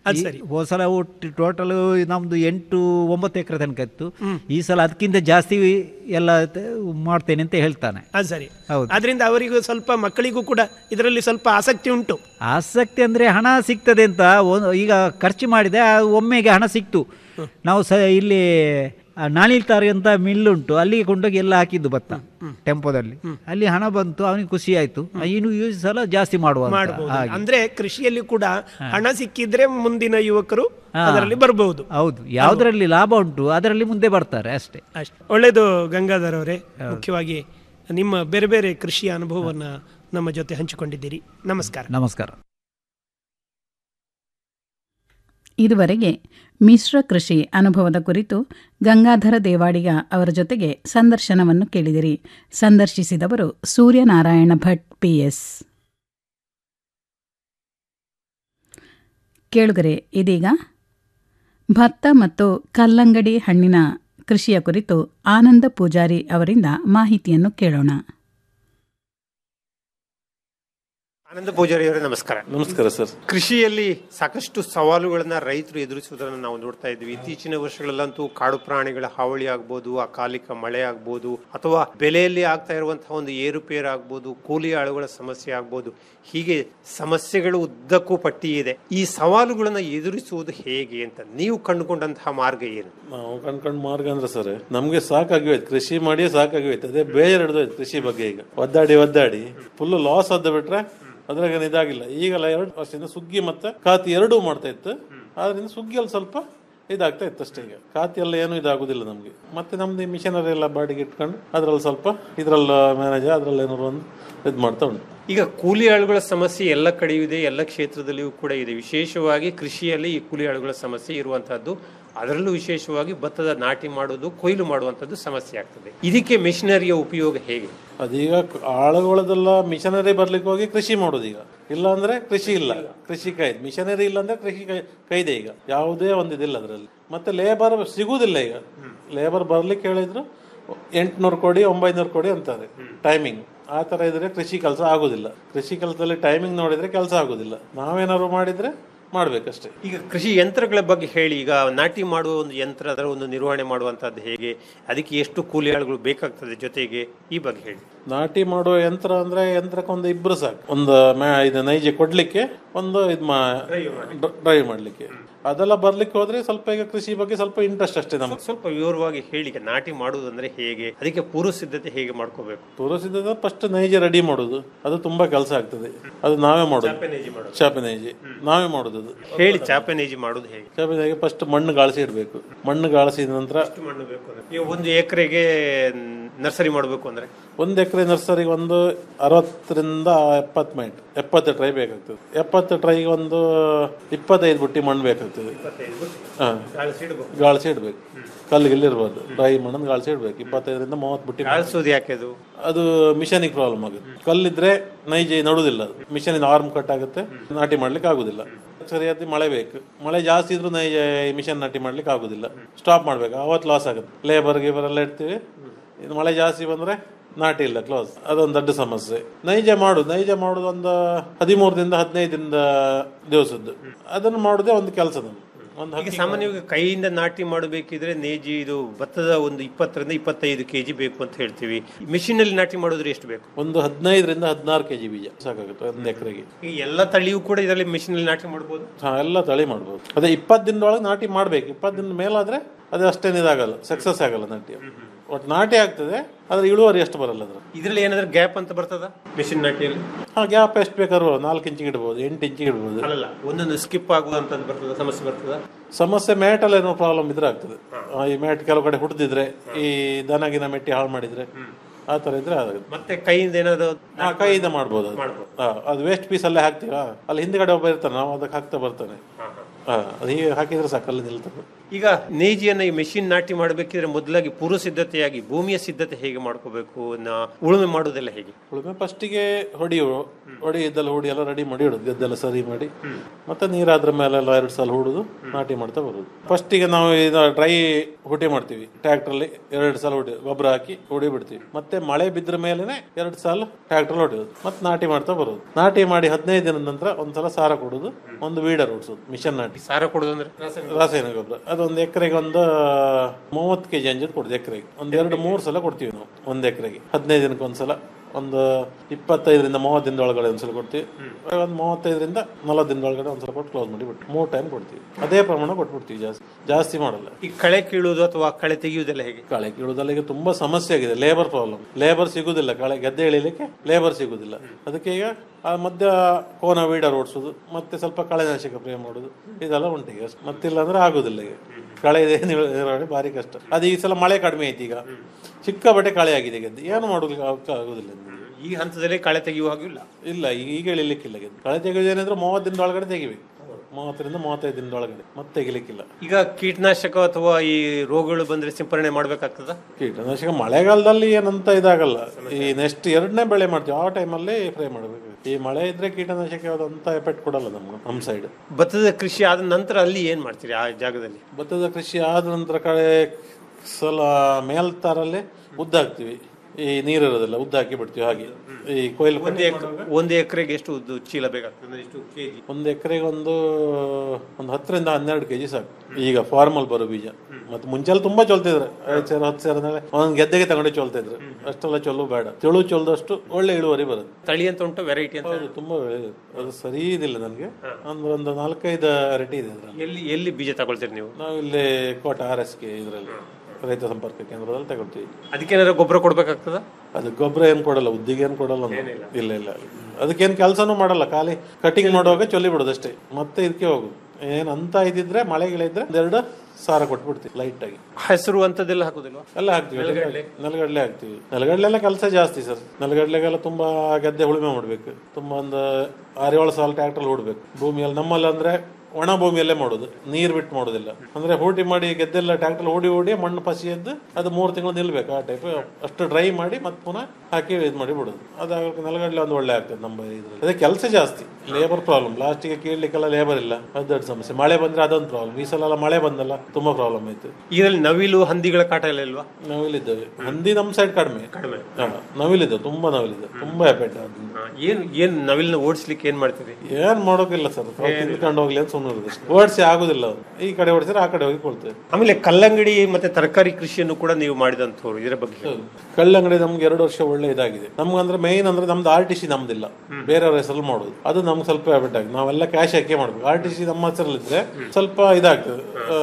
ಅದು ಈ ಸರಿ. ಹೋದ ಸಲ ಒಟ್ಟು ಟೋಟಲ್ ನಮ್ದು ಎಂಟು ಒಂಬತ್ತು ಎಕರೆ ತನಕ ಇತ್ತು ಈ ಸಲ ಅದಕ್ಕಿಂತ ಜಾಸ್ತಿ ಎಲ್ಲ ತ- ಮಾಡ್ತೇನೆ ಅಂತ ಹೇಳ್ತಾನೆ ಅದು ಸರಿ ಹೌದು. ಅದರಿಂದ ಅವರಿಗೂ ಸ್ವಲ್ಪ ಮಕ್ಕಳಿಗೂ ಕೂಡ ಇದರಲ್ಲಿ ಸ್ವಲ್ಪ ಆಸಕ್ತಿ ಉಂಟು ಆಸಕ್ತಿ ಅಂದರೆ ಹಣ ಸಿಗ್ತದೆ ಅಂತ ಒಂದು ಈಗ ಖರ್ಚು ಮಾಡಿದೆ ಆ ಒಮ್ಮೆಗೆ ಹಣ ಸಿಕ್ತು ನಾವು ಸ ಇಲ್ಲಿ ಆ ನಾಣಿಲ್ತಾರೆ ಅಂತ ಮಿಲ್ಲುಂಟು ಅಲ್ಲಿಗೆ ಕೊಂಡೋಗಿ ಎಲ್ಲ ಹಾಕಿದ್ದು ಭತ್ತ ಟೆಂಪೋದಲ್ಲಿ ಅಲ್ಲಿ ಹಣ ಬಂತು ಅವನಿಗೆ ಖುಷಿ ಆಯಿತು ಇನ್ನು ಈ ಸಲ ಜಾಸ್ತಿ ಮಾಡುವ ಅಂತ. ಮಾಡಬಹುದು ಹಾಗೆ ಅಂದ್ರೆ ಕೃಷಿಯಲ್ಲಿ ಕೂಡ ಹಣ ಸಿಕ್ಕಿದ್ರೆ ಮುಂದಿನ ಯುವಕರು ಹಾ. ಅದರಲ್ಲಿ ಬರಬಹುದು ಹೌದು ಯಾವುದರಲ್ಲಿ ಲಾಭ ಉಂಟು ಅದರಲ್ಲಿ ಮುಂದೆ ಬರ್ತಾರೆ ಅಷ್ಟೇ ಅಷ್ಟೇ ಒಳ್ಳೆಯದು ಗಂಗಾಧರ್ ಅವರೇ ಮುಖ್ಯವಾಗಿ ನಿಮ್ಮ ಬೇರೆ ಬೇರೆ ಕೃಷಿಯ ಅನುಭವವನ್ನ ನಮ್ಮ ಜೊತೆ ಹಂಚಿಕೊಂಡಿದ್ದೀರಿ ನಮಸ್ಕಾರ ನಮಸ್ಕಾರ ಇದುವರೆಗೆ ಮಿಶ್ರ ಕೃಷಿ ಅನುಭವದ ಕುರಿತು ಗಂಗಾಧರ ದೇವಾಡಿಗ ಅವರ ಜೊತೆಗೆ ಸಂದರ್ಶನವನ್ನು ಕೇಳಿದಿರಿ ಸಂದರ್ಶಿಸಿದವರು ಸೂರ್ಯನಾರಾಯಣ ಭಟ್ ಪಿಎಸ್ ಕೇಳುಗರೆ ಇದೀಗ ಭತ್ತ ಮತ್ತು ಕಲ್ಲಂಗಡಿ ಹಣ್ಣಿನ ಕೃಷಿಯ ಕುರಿತು ಆನಂದ ಪೂಜಾರಿ ಅವರಿಂದ ಮಾಹಿತಿಯನ್ನು ಕೇಳೋಣ ಆನಂದ ಪೂಜಾರಿ ಅವರೇ ನಮಸ್ಕಾರ ನಮಸ್ಕಾರ ಸರ್ ಕೃಷಿಯಲ್ಲಿ ಸಾಕಷ್ಟು ಸವಾಲುಗಳನ್ನ ರೈತರು ಎದುರಿಸುವುದನ್ನು ನಾವು ನೋಡ್ತಾ ಇದ್ವಿ ಇತ್ತೀಚಿನ ವರ್ಷಗಳಲ್ಲಂತೂ ಕಾಡು ಪ್ರಾಣಿಗಳ ಹಾವಳಿ ಆಗ್ಬೋದು ಅಕಾಲಿಕ ಮಳೆ ಆಗ್ಬೋದು ಅಥವಾ ಬೆಲೆಯಲ್ಲಿ ಆಗ್ತಾ ಇರುವಂತಹ ಒಂದು ಏರುಪೇರು ಆಗ್ಬೋದು ಕೂಲಿ ಆಳುಗಳ ಸಮಸ್ಯೆ ಆಗ್ಬೋದು ಹೀಗೆ ಸಮಸ್ಯೆಗಳು ಉದ್ದಕ್ಕೂ ಪಟ್ಟಿ ಇದೆ ಈ ಸವಾಲುಗಳನ್ನ ಎದುರಿಸುವುದು ಹೇಗೆ ಅಂತ ನೀವು ಕಂಡುಕೊಂಡಂತಹ ಮಾರ್ಗ ಏನು ನಾವು ಕಂಡ್ಕೊಂಡ್ ಮಾರ್ಗ ಅಂದ್ರೆ ಸರ್ ನಮ್ಗೆ ಸಾಕಾಗಿಹೋಯ್ತು ಕೃಷಿ ಮಾಡಿ ಸಾಕಾಗಿಹೋಯ್ತು ಅದೇ ಬೇಜಾರ್ ಹಿಡಿದೋಯ್ತು ಕೃಷಿ ಬಗ್ಗೆ ಈಗ ಒದ್ದಾಡಿ ಒದ್ದಾಡಿ ಫುಲ್ ಲಾಸ್ ಆದ ಬಿಟ್ರೆ ಅದ್ರಾಗ ಇದಾಗಿಲ್ಲ ಈಗೆಲ್ಲ ಎರಡು ವರ್ಷದಿಂದ ಸುಗ್ಗಿ ಮತ್ತೆ ಕಾತಿ ಎರಡೂ ಮಾಡ್ತಾ ಇತ್ತು ಆದ್ರಿಂದ ಸುಗ್ಗಿಯಲ್ಲಿ ಸ್ವಲ್ಪ ಇದಾಗ್ತಾ ಇತ್ತು ಅಷ್ಟೇ ಈಗ ಕಾತಿ ಎಲ್ಲ ಏನು ಇದಾಗುದಿಲ್ಲ ನಮ್ಗೆ ಮತ್ತೆ ನಮ್ದು ಮಿಷನರಿ ಎಲ್ಲ ಬಾಡಿಗೆ ಇಟ್ಕೊಂಡು ಅದ್ರಲ್ಲಿ ಸ್ವಲ್ಪ ಇದ್ರಲ್ಲಿ ಮ್ಯಾನೇಜ್ ಅದ್ರಲ್ಲಿ ಏನಾದ್ರು ಒಂದು ಇದು ಮಾಡ್ತಾ ಉಂಟು ಈಗ ಕೂಲಿ ಆಳುಗಳ ಸಮಸ್ಯೆ ಎಲ್ಲ ಕಡೆಯೂ ಇದೆ ಎಲ್ಲ ಕ್ಷೇತ್ರದಲ್ಲಿಯೂ ಕೂಡ ಇದೆ ವಿಶೇಷವಾಗಿ ಕೃಷಿಯಲ್ಲಿ ಈ ಕೂಲಿ ಆಳುಗಳ ಸಮಸ್ಯೆ ಇರುವಂತಹದ್ದು ಅದರಲ್ಲೂ ವಿಶೇಷವಾಗಿ ಭತ್ತದ ನಾಟಿ ಮಾಡೋದು ಕೊಯ್ಲು ಮಾಡುವಂಥದ್ದು ಸಮಸ್ಯೆ ಆಗ್ತದೆ ಇದಕ್ಕೆ ಮೆಷಿನರಿಯ ಉಪಯೋಗ ಹೇಗೆ ಅದೀಗ ಆಳುಗಳದೆಲ್ಲ ಮಿಷನರಿ ಬರ್ಲಿಕ್ಕೆ ಹೋಗಿ ಕೃಷಿ ಮಾಡೋದು ಈಗ ಇಲ್ಲ ಅಂದ್ರೆ ಕೃಷಿ ಇಲ್ಲ ಕೃಷಿ ಕೈದ್ ಮಿಷನರಿ ಇಲ್ಲ ಅಂದ್ರೆ ಕೃಷಿ ಕೈ ಕೈದೆ ಈಗ ಯಾವುದೇ ಒಂದು ಇದಿಲ್ಲ ಅದರಲ್ಲಿ ಮತ್ತೆ ಲೇಬರ್ ಸಿಗುವುದಿಲ್ಲ ಈಗ ಲೇಬರ್ ಬರ್ಲಿಕ್ಕೆ ಹೇಳಿದ್ರು ಎಂಟ್ನೂರು ಕೊಡಿ ಒಂಬೈನೂರು ಕೊಡಿ ಅಂತಾರೆ ಟೈಮಿಂಗ್ ಆ ತರ ಇದ್ರೆ ಕೃಷಿ ಕೆಲಸ ಆಗುದಿಲ್ಲ ಕೃಷಿ ಕೆಲಸದಲ್ಲಿ ಟೈಮಿಂಗ್ ನೋಡಿದ್ರೆ ಕೆಲಸ ಆಗುದಿಲ್ಲ ನಾವೇನಾದ್ರು ಮಾಡಿದ್ರೆ ಮಾಡ್ಬೇಕಷ್ಟೇ ಈಗ ಕೃಷಿ ಯಂತ್ರಗಳ ಬಗ್ಗೆ ಹೇಳಿ ಈಗ ನಾಟಿ ಮಾಡುವ ಒಂದು ಯಂತ್ರ ಅದರ ಒಂದು ನಿರ್ವಹಣೆ ಮಾಡುವಂತದ್ದು ಹೇಗೆ ಅದಕ್ಕೆ ಎಷ್ಟು ಕೂಲಿ ಆಳುಗಳು ಬೇಕಾಗ್ತದೆ ಜೊತೆಗೆ ಈ ಬಗ್ಗೆ ಹೇಳಿ ನಾಟಿ ಮಾಡುವ ಯಂತ್ರ ಅಂದ್ರೆ ಯಂತ್ರಕ್ಕೆ ಒಂದು ಇಬ್ರು ಸಾಕು ಒಂದು ಮ್ಯಾ ಇದು ನೈಜೆ ಕೊಡ್ಲಿಕ್ಕೆ ಒಂದು ಇದು ಮಾ ಡ್ರೈವ್ ಮಾಡ್ಲಿಕ್ಕೆ ಅದೆಲ್ಲ ಬರ್ಲಿಕ್ಕೆ ಹೋದ್ರೆ ಸ್ವಲ್ಪ ಈಗ ಕೃಷಿ ಬಗ್ಗೆ ಸ್ವಲ್ಪ ಇಂಟ್ರೆಸ್ಟ್ ಅಷ್ಟೇ ನಮ್ಗೆ ಸ್ವಲ್ಪ ವಿವರವಾಗಿ ಹೇಳಿ ಈಗ ನಾಟಿ ಮಾಡುವುದಂದ್ರೆ ಹೇಗೆ ಅದಕ್ಕೆ ಪೂರ್ವ ಸಿದ್ಧತೆ ಹೇಗೆ ಮಾಡ್ಕೋಬೇಕು ಪೂರ್ವ ಸಿದ್ಧತೆ ಫಸ್ಟ್ ನೈಜ ರೆಡಿ ಮಾಡೋದು ಅದು ತುಂಬಾ ಕೆಲಸ ಆಗ್ತದೆ ಅದು ನಾವೇ ಮಾಡೋದು ಚಾಪೆ ನೇಜಿ ಮಾಡೋದು. ಚಾಪೆ ನೈಜೆ ನಾವೇ ಮಾಡೋದು ಅದು ಹೇಳಿ ಚಾಪೆ ನೇಜಿ ಮಾಡೋದು ಹೇಗೆ ಚಾಪೆ ನೈಜೆ ಫಸ್ಟ್ ಮಣ್ಣು ಗಾಳಿಸಿ ಇಡಬೇಕು ಮಣ್ಣು ಗಾಳಿಸಿದ ನಂತರ ಎಷ್ಟು ಮಣ್ಣು ಬೇಕು ಅಂದ್ರೆ? ಈಗ ಒಂದು ಎಕರೆಗೆ ನರ್ಸರಿ ಮಾಡಬೇಕು ಅಂದ್ರೆ ಒಂದು ಎಕರೆ ನರ್ಸರಿಗೆ ಒಂದು ಅರವತ್ತರಿಂದ ಎಪ್ಪತ್ತು ಮೈಂಟ್ ಎಪ್ಪತ್ತು ಟ್ರೈ ಬೇಕಾಗ್ತದೆ ಎಪ್ಪತ್ತು ಟ್ರೈಗೆ ಒಂದು ಇಪ್ಪತ್ತೈದು ಬುಟ್ಟಿ ಮಣ್ಣು ಬೇಕಾಗ್ತದೆ ಹಾ ಗಾಳಿಸಿ ಇಡ್ಬೇಕು. ಗಾಳಿಸಿ ಇಡ್ಬೇಕು ಕಲ್ಲು ಗಿಲ್ಲು ಇರ್ಬೋದು ಡ್ರೈ ಮಣ್ಣನ್ನು ಗಾಳಿಸಿ ಇಡ್ಬೇಕು ಇಪ್ಪತ್ತೈದರಿಂದ ಮೂವತ್ತು ಬುಟ್ಟಿ ಮಣ್ಣು. ಗಾಳಿಸೋದು ಯಾಕೆ ಅದು ಅದು ಮಿಷನಿಗೆ ಪ್ರಾಬ್ಲಮ್ ಆಗುತ್ತೆ ಕಲ್ಲಿದ್ರೆ ನೈಜೆ ನಡುವುದಿಲ್ಲ ಅದು ಮಿಷನಿನ ಆರ್ಮ್ ಕಟ್ ಆಗುತ್ತೆ ನಾಟಿ ಮಾಡ್ಲಿಕ್ಕೆ ಆಗುದಿಲ್ಲ ಸರಿಯಾದ ಮಳೆ ಬೇಕು ಮಳೆ ಜಾಸ್ತಿ ಇದ್ರೂ ನೈಜ ಮಿಷನ್ ನಾಟಿ ಮಾಡ್ಲಿಕ್ಕೆ ಆಗುದಿಲ್ಲ ಸ್ಟಾಪ್ ಮಾಡ್ಬೇಕು ಅವತ್ತು ಲಾಸ್ ಆಗುತ್ತೆ ಲೇಬರ್ ಗೀಬರ್ ಎಲ್ಲ ಇಡ್ತೀವಿ ಇದು ಮಳೆ ಜಾಸ್ತಿ ಬಂದ್ರೆ ನಾಟಿ ಇಲ್ಲ ಕ್ಲೋಸ್ ಅದೊಂದು ದೊಡ್ಡ ಸಮಸ್ಯೆ ನೈಜ ಮಾಡುದು ನೈಜ ಮಾಡುದು ಒಂದು ಹದಿಮೂರರಿಂದ ಹದಿನೈದರಿಂದ ದಿವಸದ್ದು ಅದನ್ನು ಮಾಡುದೇ ಒಂದು ಕೆಲಸ ನಮ್ಗೆ ಒಂದು ಈಗ ಸಾಮಾನ್ಯವಾಗಿ ಕೈಯಿಂದ ನಾಟಿ ಮಾಡಬೇಕಿದ್ರೆ ನೇಜಿ ಇದು ಭತ್ತದ ಒಂದು ಇಪ್ಪತ್ತರಿಂದ ಇಪ್ಪತ್ತೈದು ಕೆಜಿ ಬೇಕು ಅಂತ ಹೇಳ್ತೀವಿ ಮಿಷಿನ್ ಅಲ್ಲಿ ನಾಟಿ ಮಾಡಿದ್ರೆ ಎಷ್ಟು ಬೇಕು ಒಂದು ಹದಿನೈದರಿಂದ ಹದಿನಾರು ಕೆಜಿ ಬೀಜ ಸಾಕಾಗುತ್ತೆ ಒಂದು ಎಕರೆಗೆ ಈ ಎಲ್ಲ ತಳಿಯೂ ಕೂಡ ಇದರಲ್ಲಿ ಮಿಷಿನ್ ಅಲ್ಲಿ ನಾಟಿ ಮಾಡಬಹುದು ಹಾ ಎಲ್ಲ ತಳಿ ಮಾಡ್ಬೋದು ಅದೇ ಇಪ್ಪತ್ತು ದಿನದೊಳಗೆ ನಾಟಿ ಮಾಡ್ಬೇಕು ಇಪ್ಪತ್ತು ದಿನದ ಮೇಲಾದ್ರೆ ಅದು ಅಷ್ಟೇನು ಇದಾಗಲ್ಲ ಸಕ್ಸಸ್ ಆಗಲ್ಲ ನಾಟಿ ಒಟ್ಟು ನಾಟಿ ಆಗ್ತದೆ ಆದ್ರೆ ಇಳುವರಿ ಎಷ್ಟು ಬರಲ್ಲ ಅದ್ರ ಇದ್ರಲ್ಲಿ ಏನಾದ್ರೂ ಗ್ಯಾಪ್ ಅಂತ ಬರ್ತದ ಮಿಷಿನ್ ನಾಟಿಯಲ್ಲಿ ಹಾ ಗ್ಯಾಪ್ ಎಷ್ಟು ಬೇಕಾದ್ರು ನಾಲ್ಕು ಇಂಚಿಗೆ ಇಡ್ಬೋದು ಎಂಟು ಇಂಚಿಗೆ ಇಡ್ಬೋದು ಅಲ್ಲಲ್ಲ ಒಂದೊಂದು ಸ್ಕಿಪ್ ಆಗುವಂತದ್ದು ಬರ್ತದ ಸಮಸ್ಯೆ ಬರ್ತದ ಸಮಸ್ಯೆ ಮ್ಯಾಟಲ್ಲಿ ಏನೋ ಪ್ರಾಬ್ಲಮ್ ಇದ್ರೆ ಆಗ್ತದೆ ಆ, ಈ ಮ್ಯಾಟ್ ಕೆಲವು ಕಡೆ ಹುಟ್ಟಿದ್ರೆ ಈ ದನಗಿನ ಮೆಟ್ಟಿ ಹಾಳು ಮಾಡಿದ್ರೆ ಆ ತರ ಇದ್ರೆ ಆಗುತ್ತೆ ಮತ್ತೆ ಕೈಯಿಂದ ಏನಾದ್ರು ಹಾ ಕೈಯಿಂದ ಮಾಡ್ಬೋದು ಅದು. ಹಾ, ಅದು ವೇಸ್ಟ್ ಪೀಸ್ ಅಲ್ಲೇ ಹಾಕ್ತೀರಾ ಅಲ್ಲಿ ಹಿಂದ್ಗಡೆ ಒಬ್ಬ ಇರ್ತಾನೆ ನಾವು ಅದಕ್ಕೆ ಹಾಕ್ತಾ ಬರ್ತಾನೆ ಹಾ ಅದು ಹೀಗೆ ಹಾಕಿದ್ರೆ ಸಾಕಲ್ಲಿ ನಿಲ್ತದೆ ಈಗ ನೇಜಿಯನ್ನ ಈ ಮೆಷಿನ್ ನಾಟಿ ಮಾಡಬೇಕಿದ್ರೆ ಮೊದಲಾಗಿ ಪೂರ್ವ ಸಿದ್ಧತೆಯಾಗಿ ಭೂಮಿಯ ಸಿದ್ಧತೆ ಹೇಗೆ ಮಾಡ್ಕೋಬೇಕು ನ- ಉಳುಮೆ ಮಾಡೋದೆಲ್ಲ ಹೇಗೆ ಉಳುಮೆ ಫಸ್ಟಿಗೆ ಹೊಡಿಯು ಹೊಡಿ ಇದ್ದೆಲ್ಲ ಹೊಡಿ ಎಲ್ಲ ರೆಡಿ ಮಾಡಿ ಇಡೋದು ಗದ್ದೆಲ್ಲ ಸರಿ ಮಾಡಿ ಮತ್ತೆ ನೀರಾದ್ರ ಮೇಲೆಲ್ಲ ಎರಡು ಸಲ ಹೂಡುದು ನಾಟಿ ಮಾಡ್ತಾ ಬರೋದು ಫಸ್ಟಿಗೆ ನಾವು ಇದು ಡ್ರೈ ಹುಟಿ ಮಾಡ್ತೀವಿ ಟ್ರ್ಯಾಕ್ಟ್ರಲ್ಲಿ ಎರಡು ಸಲ ಹೊಡಿ ಗೊಬ್ಬರ ಹಾಕಿ ಹೊಡಿ ಬಿಡ್ತೀವಿ ಮತ್ತೆ ಮಳೆ ಬಿದ್ರ ಮೇಲೆನೆ ಎರಡು ಸಲ ಟ್ರ್ಯಾಕ್ಟರ್ ಹೊಡೆಯೋದು ಮತ್ತೆ ನಾಟಿ ಮಾಡ್ತಾ ಬರೋದು ನಾಟಿ ಮಾಡಿ ಹದಿನೈದು ದಿನದ ನಂತರ ಒಂದ್ಸಲ ಸಾರ ಕೊಡೋದು ಒಂದು ವೀಡರ್ ಓಡಿಸೋದು ಮಿಷನ್ ನಾಟಿ ಸಾರ ಕೊಡೋದಂದ್ರೆ ರಾಸಾಯನಿಕ ಗೊಬ್ಬರ ಅದೊಂದು ಎಕರೆಗೆ ಒಂದು ಮೂವತ್ತು ಕೆಜಿ ಅಂಜದ್ ಕೊಡುದು ಎಕರೆಗೆ ಒಂದ್ ಎರಡು ಮೂರು ಸಲ ಕೊಡ್ತೀವಿ ನಾವು ಒಂದ್ ಎಕರೆಗೆ ಹದಿನೈದು ದಿನಕ್ಕೆ ಒಂದ್ಸಲ ಒಂದು ಇಪ್ಪತ್ತೈದರಿಂದ ಮೂವತ್ತು ದಿನದ ಒಳಗಡೆ ಒಂದ್ಸಲ ಕೊಡ್ತೀವಿ ಒಂದು ಮೂವತ್ತೈದರಿಂದ ನಲವತ್ತು ದಿನದ ಒಳಗಡೆ ಒಂದ್ಸಲ ಕೊಟ್ಟು ಕ್ಲೋಸ್ ಮಾಡಿ ಬಿಟ್ಟು ಮೂರು ಟೈಮ್ ಕೊಡ್ತೀವಿ ಅದೇ ಪ್ರಮಾಣ ಕೊಟ್ಬಿಡ್ತೀವಿ ಜಾಸ್ತಿ ಜಾಸ್ತಿ ಮಾಡಲ್ಲ ಈ ಕಳೆ ಕೀಳುವುದು ಅಥವಾ ಕಳೆ ತೆಗೆಯುವುದೆಲ್ಲ ಹೇಗೆ ಕಳೆ ಕೀಳುವುದಲ್ಲ ಈಗ ತುಂಬಾ ಸಮಸ್ಯೆ ಆಗಿದೆ ಲೇಬರ್ ಪ್ರಾಬ್ಲಮ್ ಲೇಬರ್ ಸಿಗುದಿಲ್ಲ ಕಳೆ ಗದ್ದೆ ಎಳಿಲಿಕ್ಕೆ ಲೇಬರ್ ಸಿಗುದಿಲ್ಲ ಅದಕ್ಕೆ ಈಗ ಆ ಮಧ್ಯ ಕೋನ ವೀಡರ್ ಓಡಿಸೋದು ಮತ್ತೆ ಸ್ವಲ್ಪ ಕಳೆನಾಶಕ ಪ್ರಯೋಗ ಮಾಡೋದು ಇದೆಲ್ಲ ಉಂಟು ಈಗ ಮತ್ತಿಲ್ಲ ಅಂದ್ರೆ ಆಗುದಿಲ್ಲ ಈಗ ಕಳೆ ಇದೆ ನಿರ್ವಹಣೆ ಭಾರಿ ಕಷ್ಟ ಅದು ಈ ಸಲ ಮಳೆ ಕಡಿಮೆ ಐತಿ ಈಗ ಸಿಕ್ಕಾಪಟ್ಟೆ ಕಳೆ ಆಗಿದೆ ಗದ್ದೆ ಏನು ಮಾಡೋದಕ್ಕೆ ಆಗುದಿಲ್ಲ ಇನ್ನು. ಈ ಹಂತದಲ್ಲಿ ಕಳೆ ತೆಗೆಯುವ ಹಾಗಿಲ್ಲ ಇಲ್ಲ ಈಗ ಈಗ ಎಳಿಲಿಕ್ಕಿಲ್ಲ ಗೆದ್ದು ಕಳೆ ತೆಗೆಯೋದೇನಂದ್ರೆ ಮೂವತ್ತು ದಿನದ ಒಳಗಡೆ ತೆಗಿಬೇಕು ಮೂವತ್ತರಿಂದ ಮೂವತ್ತೈದು ದಿನದ ಒಳಗಡೆ ಮತ್ತೆ ತೆಗಿಲಿಕ್ಕಿಲ್ಲ ಈಗ ಕೀಟನಾಶಕ ಅಥವಾ ಈ ರೋಗಗಳು ಬಂದ್ರೆ ಸಿಂಪರಣೆ ಮಾಡ್ಬೇಕಾಗ್ತದ ಕೀಟನಾಶಕ ಮಳೆಗಾಲದಲ್ಲಿ ಏನಂತ ಇದಾಗಲ್ಲ ಈ ನೆಕ್ಸ್ಟ್ ಎರಡನೇ ಬೆಳೆ ಮಾಡ್ತೀವಿ ಆ ಟೈಮಲ್ಲಿ ಫ್ರೈ ಮಾಡಬೇಕು ಈ ಮಳೆ ಇದ್ರೆ ಕೀಟನಾಶಕ ಯಾವ್ದಂತ ಎಫೆಕ್ಟ್ ಕೊಡಲ್ಲ ನಮ್ಗೆ ನಮ್ಮ ಸೈಡ್ ಭತ್ತದ ಕೃಷಿ ಆದ ನಂತರ ಅಲ್ಲಿ ಏನ್ ಮಾಡ್ತೀರಿ ಆ ಜಾಗದಲ್ಲಿ ಭತ್ತದ ಕೃಷಿ ಆದ ನಂತರ ಕಡೆ ಸಲ ಮೇಲ್ತಾರಲ್ಲಿ ಉದ್ದ ಹಾಕ್ತಿವಿ ಈ ನೀರಿರೋದಿಲ್ಲ ಉದ್ದ ಹಾಕಿ ಬಿಡ್ತೀವಿ ಹಾಗೆ ಈ ಕೊಯ್ಲು ಒಂದು ಎಕ್- ಒಂದು ಎಕರೆಗೆ ಎಷ್ಟು ಉದ್ದು ಚೀಲ ಬೇಕಾಗ್ತದೆ ಅಂದ್ರೆ ಎಷ್ಟು ಕೆಜಿ ಒಂದು ಎಕರೆಗೆ ಒಂದು ಒಂದು ಹತ್ತರಿಂದ ಹನ್ನೆರಡು ಕೆಜಿ ಸಾಕು ಈಗ ಫಾರ್ಮಲ್ ಬರೋ ಬೀಜ ಮತ್ತೆ ಮುಂಚೆಲ್ಲ ತುಂಬಾ ಚೊಲ್ತಿದ್ರು ಐದು ಸಾವಿರ ಹತ್ತು ಸಾವಿರ ಮೇಲೆ ಒಂದ್ ಗೆದ್ದೆಗೆ ತಗೊಂಡು ಚೊಲ್ತಿದ್ರು ಅಷ್ಟೆಲ್ಲ ಚೊಲ್ಲು ಬೇಡ ತೆಳು ಚೊಲ್ದಷ್ಟು ಒಳ್ಳೆ ಇಳುವರಿ ಬರುತ್ತೆ ತಳಿ ಅಂತ ಉಂಟು ವೆರೈಟಿ ಅಂತ ಹೌದು ತುಂಬಾ ಒಳ್ಳೆದು. ಅದು ಸರಿ ಇದಿಲ್ಲ ನನಗೆ ಒಂದು ಒಂದು ನಾಲ್ಕೈದು ವೆರೈಟಿ ಇದೆ ಅದ್ರಲ್ಲಿ ಎಲ್ಲಿ ಎಲ್ಲಿ ಬೀಜ ತಗೊಳ್ತೀರಿ ನೀವು ನಾವು ಇಲ್ಲಿ ಕೋಟ ಆರ್ ಎಸ್ ಕೆ ಇದರಲ್ಲಿ ರೈತ ಸಂಪರ್ಕ ಕೇಂದ್ರದಲ್ಲಿ ತಗೊಳ್ತೀವಿ ಅದಕ್ಕೇನಾದ್ರು ಗೊಬ್ಬರ ಕೊಡ್ಬೇಕಾಗ್ತದ ಅದು ಗೊಬ್ಬರ ಏನ್ ಕೊಡಲ್ಲ ಉದ್ದಿಗೆ ಏನ್ ಕೊಡಲ್ಲ ನಾವು. ಇಲ್ಲ ಇಲ್ಲ ಅದಕ್ಕೇನ್ ಕೆಲಸನೂ ಮಾಡಲ್ಲ ಖಾಲಿ ಕಟಿಂಗ್ ಮಾಡುವಾಗ ಚೊಲ್ಲಿ ಬಿಡೋದು ಅಷ್ಟೇ ಮತ್ತೆ ಇದಕ್ಕೆ ಹೋಗುದು ಏನ್ ಅಂತ ಇದ್ದಿದ್ರೆ ಮಳೆ ಗಿಳೆ ಇದ್ರೆ ಒಂದೆರಡು ಸಾರ ಕೊಟ್ಬಿಡ್ತೀವಿ ಲೈಟ್ ಆಗಿ ಹೆಸರು ಅಂತದೆಲ್ಲ ಹಾಕುದಿಲ್ವಾ ಎಲ್ಲ ಹಾಕ್ತಿವಿ ನೆಲಗಡಲೆ ಹಾಕ್ತಿವಿ ನೆಲಗಡಲೆಲ್ಲ ಕೆಲಸ ಜಾಸ್ತಿ ಸರ್ ನೆಲಗಡಲೆಗೆಲ್ಲ ತುಂಬಾ ಗದ್ದೆ ಉಳುಮೆ ಮಾಡ್ಬೇಕು ತುಂಬಾ ಒಂದು ಆರೇಳು ಸಾಲ ಟ್ರ್ಯಾಕ್ಟರ್ ಹೊಡ್ಬೇಕು ಭೂಮಿಯಲ್ಲಿ ನಮ್ಮಲ್ಲಿ ಅಂದ್ರೆ ಒಣ ಭೂಮಿಯಲ್ಲೇ ಮಾಡೋದು ನೀರ್ ಬಿಟ್ಟು ಮಾಡೋದಿಲ್ಲ ಅಂದ್ರೆ ಹೂಟಿ ಮಾಡಿ ಗೆದ್ದೆಲ್ಲ ಟ್ರ್ಯಾಕ್ಟರ್ ಹೂಡಿ ಹೂಡಿ ಮಣ್ಣು ಪಸಿ ಎದ್ದು ಅದು ಮೂರು ತಿಂಗಳು ನಿಲ್ಬೇಕು ಆ ಟೈಪ್ ಅಷ್ಟು ಡ್ರೈ ಮಾಡಿ ಮತ್ತೆ ಪುನಃ ಹಾಕಿ ಇದು ಮಾಡಿ ಬಿಡೋದು ಅದಾಗ ನೆಲಗಡಲೆ ಒಂದು ಒಳ್ಳೆ ಆಗ್ತದೆ ನಮ್ಮ ಇದ್ರಲ್ಲಿ ಅದೇ ಕೆಲಸ ಜಾಸ್ತಿ ಲೇಬರ್ ಪ್ರಾಬ್ಲಮ್ ಲಾಸ್ಟಿಗೆ ಕೀಳ್ಲಿಕ್ಕೆಲ್ಲ ಲೇಬರ್ ಇಲ್ಲ ಅದು ದೊಡ್ಡ ಸಮಸ್ಯೆ ಮಳೆ ಬಂದ್ರೆ ಅದೊಂದು ಪ್ರಾಬ್ಲಮ್ ಈ ಸಲ ಎಲ್ಲ ಮಳೆ ಬಂದಲ್ಲ ತುಂಬಾ ಪ್ರಾಬ್ಲಮ್ ಆಯ್ತು ಇದರಲ್ಲಿ ನವಿಲು ಹಂದಿಗಳ ಕಾಟ ಎಲ್ಲ ಇಲ್ವಾ ನವಿಲಿದ್ದಾವೆ ಹಂದಿ ನಮ್ಮ ಸೈಡ್ ಕಡಿಮೆ ಕಡಿಮೆ ನವಿಲಿದೆ ತುಂಬಾ ನವಿಲಿದೆ ತುಂಬಾ ಎಫೆಕ್ಟ್ ಏನ್ ಏನ್ ನವಿಲ್ನ ಓಡಿಸ್ಲಿಕ್ಕೆ ಏನ್ ಮಾಡ್ತೀರಿ ಏನ್ ಮಾಡೋಕಿಲ್ಲ ಸರ್ ತಿಂದ್ಕೊಂಡು ಹೋಗ್ಲಿ ಅಂತ ಸುಮ್ಮನೆ ಇರೋದು ಓಡಿಸಿ ಆಗುದಿಲ್ಲ ಅವ್ರು ಈ ಕಡೆ ಓಡಿಸಿದ್ರೆ ಆ ಕಡೆ ಹೋಗಿ ಕೊಳ್ತೇವೆ ಆಮೇಲೆ ಕಲ್ಲಂಗಡಿ ಮತ್ತೆ ತರಕಾರಿ ಕೃಷಿಯನ್ನು ಕೂಡ ನೀವು ಮಾಡಿದಂತವ್ರು ಇದರ ಬಗ್ಗೆ ಹೇಳಿ. ಕಲ್ಲಂಗಡಿ ನಮ್ಗೆ ಎರಡು ವರ್ಷ ಒಳ್ಳೆ ಇದಾಗಿದೆ ನಮ್ಗೆ ಅಂದ್ರೆ ಮೇನ್ ಅಂದ್ರೆ ನಮ್ದು ಆರ್ ಟಿ ಸಿ ನಮ್ದಿಲ್ಲ ಬೇರೆಯವ್ರ ಹೆಸರಲ್ಲಿ ಮಾಡೋದು ಅದು ನಮ್ಗೆ ಸ್ವಲ್ಪ ಎಫೆಕ್ಟ್ ಆಗಿದೆ ನಾವೆಲ್ಲ ಕ್ಯಾಶ್ ಹಾಕಿ ಮಾಡ್ಬೇಕು ಆರ್ ಟಿ ಸಿ ನಮ್ಮ ಹೆಸರಲ್ಲಿದ್ರೆ ಸ್ವಲ್ಪ ಇದಾಗ್ತದೆ ಆ,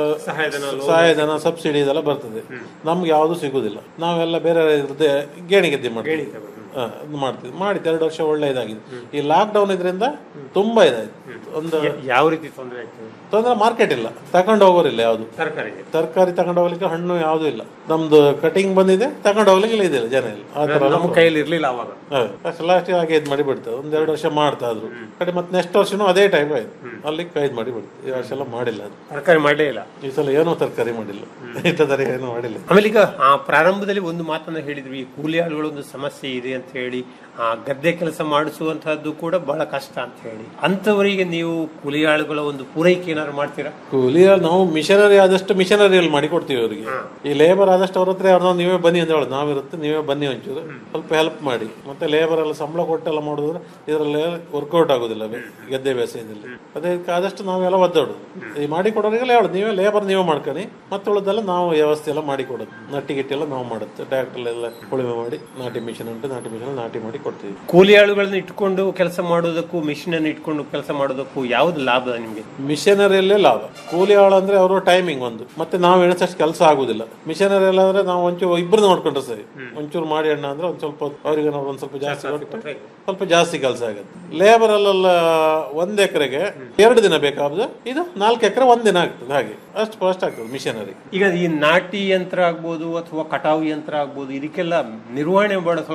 ಸಹಾಯಧನ ಸಬ್ಸಿಡಿ ಇದೆಲ್ಲ ಬರ್ತದೆ ನಮ್ಗೆ ಯಾವುದು ಸಿಗುದಿಲ್ಲ ನಾವೆಲ್ಲ ಬೇರೆ ಇದ್ರದ್ದೇ ಗೇಣಿ ಗೆದ್ದೆ ಮಾಡ್ತೀವಿ ಹಾ, ಅದು ಮಾಡ್ತೀವಿ ಮಾಡಿದ್ದು ಎರಡು ವರ್ಷ ಒಳ್ಳೆ ಇದಾಗಿದೆ ಈ ಲಾಕ್ ಡೌನ್ ಇದರಿಂದ ತುಂಬಾ ಇದಾಯ್ತು ಒಂದು ಯಾವ ರೀತಿ ತೊಂದರೆ ಆಗ್ತದೆ ತೊಂದ್ರೆ ಮಾರ್ಕೆಟ್ ಇಲ್ಲ ತಗೊಂಡು ಹೋಗೋರಿಲ್ಲ ಯಾವುದು ತರಕಾರಿಗೆ ತರಕಾರಿ ತಗೊಂಡು ಹೋಗ್ಲಿಕ್ಕೆ ಹಣ್ಣು ಯಾವುದು ಇಲ್ಲ ನಮ್ದು ಕಟಿಂಗ್ ಬಂದಿದೆ ತಗೊಂಡು ಹೋಗ್ಲಿಕ್ಕೆ ಇಲ್ಲ ಇದಿಲ್ಲ ಜನ ಇಲ್ಲ ಆ ತರ ನಮ್ಮ ಕೈಯಲ್ಲಿ ಇರ್ಲಿಲ್ಲ ಅವಾಗ ಲಾಸ್ಟ್ ಹಾಗೆ ಇದು ಮಾಡಿ ಬಿಡ್ತಾರೆ ಒಂದ್ ಎರಡು ವರ್ಷ ಮಾಡ್ತಾ ಇದ್ರು ಕಡೆ ಮತ್ತೆ ನೆಕ್ಸ್ಟ್ ವರ್ಷನೂ ಅದೇ ಟೈಪ್ ಆಯ್ತು ಅಲ್ಲಿ ಕೈದ್ ಮಾಡಿ ಬಿಡ್ತು ಈ ವರ್ಷ ಎಲ್ಲ ಮಾಡಿಲ್ಲ ಅದು ತರಕಾರಿ ಮಾಡಲೇ ಇಲ್ಲ ಈ ಸಲ ಏನೂ ತರಕಾರಿ ಮಾಡಿಲ್ಲ ಇಷ್ಟ ತರ ಏನು ಮಾಡಿಲ್ಲ ಆಮೇಲೆ ಈಗ ಆ ಪ್ರಾರಂಭದಲ್ಲಿ ಒಂದು ಮಾತನ್ನ ಹೇಳಿದ್ವಿ ಈ ಕೂಲಿ ಆಳುಗಳ ಒಂದು ಸಮಸ್ಯೆ ಇದೆ ಅಂತ ಹೇಳಿ ಆ ಗದ್ದೆ ಕೆಲಸ ಮಾಡಿಸುವಂತಹದ್ದು ಕೂಡ ಬಹಳ ಕಷ್ಟ ಅಂತ ಹೇಳಿ ಅಂತವರಿಗೆ ನೀವು ಕೂಲಿ ಆಳುಗಳ ಒಂದು ಪೂರೈಕೆ ಏನಾದ್ರು ಮಾಡ್ತೀರಾ ಕೂಲಿ ನಾವು ಮಿಷನರಿ ಆದಷ್ಟು ಮಿಷನರಿಯಲ್ಲಿ ಮಾಡಿ ಕೊಡ್ತೀವಿ ಅವರಿಗೆ ಈ ಲೇಬರ್ ಆದಷ್ಟು ಅವ್ರ ಹತ್ರ ಅವ್ರನ್ನ ನೀವೇ ಬನ್ನಿ ಅಂತ ಹೇಳೋದು ನಾವಿರುತ್ತೆ ನೀವೇ ಬನ್ನಿ ಒಂಚೂರು ಸ್ವಲ್ಪ ಹೆಲ್ಪ್ ಮಾಡಿ ಮತ್ತೆ ಲೇಬರ್ ಎಲ್ಲ ಸಂಬಳ ಕೊಟ್ಟೆಲ್ಲ ಮಾಡಿದ್ರೆ ಇದರಲ್ಲಿ ವರ್ಕೌಟ್ ಆಗೋದಿಲ್ಲ ಬೆ- ಗದ್ದೆ ಬೇಸಾಯದಲ್ಲಿ ಅದಕ್ಕೆ ಆದಷ್ಟು ನಾವೆಲ್ಲ ಒದ್ದಾಡೋದು ಈ ಮಾಡಿ ಕೊಡೋರಿಗೆಲ್ಲ ಹೇಳೋದು ನೀವೇ ಲೇಬರ್ ನೀವೇ ಮಾಡ್ಕೊಳ್ಳಿ ಮತ್ತೆ ಉಳಿದೆಲ್ಲ ನಾವು ವ್ಯವಸ್ಥೆ ಎಲ್ಲ ಮಾಡಿ ಕೊಡೋದು ನಟ್ಟಿ ಗಿಟ್ಟಿ ಎಲ್ಲ ನಾವು ಮಾಡುತ್ತೆ ಟ್ರ್ಯಾಕ್ಟರ್ ಎಲ್ಲ ಉಳುಮೆ ಮಾಡಿ ನಾಟಿ ಮಿಷನ್ ಉಂಟು ನಾಟಿ ಮಿಷನ್ ನಾಟಿ ಮಾಡಿ ಕೊಡ್ತೀವಿ ಕೂಲಿ ಆಳುಗಳನ್ನ ಇಟ್ಕೊಂಡು ಕೆಲಸ ಮಾಡೋದಕ್ಕೂ ಮಿಷಿನ್ ಅನ್ನು ಇಟ್ಕೊಂಡು ಕೆಲಸ ಮಾಡೋದಕ್ಕೂ ಯಾವ್ದು ಲಾಭ ನಿಮ್ಗೆ ಮಿಷನರಿಯಲ್ಲೇ ಲಾಭ ಕೂಲಿ ಆಳು ಅಂದ್ರೆ ಅವರು ಟೈಮಿಂಗ್ ಒಂದು ಮತ್ತೆ ನಾವು ಎಣಿಸಷ್ಟು ಕೆಲಸ ಆಗುದಿಲ್ಲ ಮಿಷನರಿ ಎಲ್ಲ ಅಂದ್ರೆ ನಾವು ಒಂಚೂರು ಇಬ್ರು ನೋಡ್ಕೊಂಡ್ರೆ ಸರಿ ಒಂಚೂರು ಮಾಡಿ ಅಣ್ಣ ಅಂದ್ರೆ ಒಂದ್ ಸ್ವಲ್ಪ ಹೊತ್ತು ಅವರಿಗೆ ನಾವು ಒಂದ್ ಸ್ವಲ್ಪ ಜಾಸ್ತಿ ಕೊಟ್ಟು ಸ್ವಲ್ಪ ಜಾಸ್ತಿ ಕೆಲಸ ಆಗುತ್ತೆ ಲೇಬರ್ ಅಲ್ಲೆಲ್ಲ ಒಂದ್ ಎಕರೆಗೆ ಎರಡು ದಿನ ಬೇಕಾದ್ರೆ ಇದು ನಾಲ್ಕು ಎಕರೆ ಒಂದ್ ದಿನ ಆಗ್ತದೆ ಹಾಗೆ ಅಷ್ಟು ಫಾಸ್ಟ್ ಆಗ್ತದೆ ಮಿಷನರಿ ಈಗ ಈ ನಾಟಿ ಯಂತ್ರ ಆಗ್ಬೋದು ಅಥವಾ ಕಟಾವು ಯಂತ್ರ ಆಗ್ಬೋದು ಇದಕ್ಕೆಲ್ಲ ನಿರ್ವಹಣೆ ಬಹಳ ಸ್ವಲ್ಪ ಕಷ್ಟ ಆಗುದಿಲ್ಲ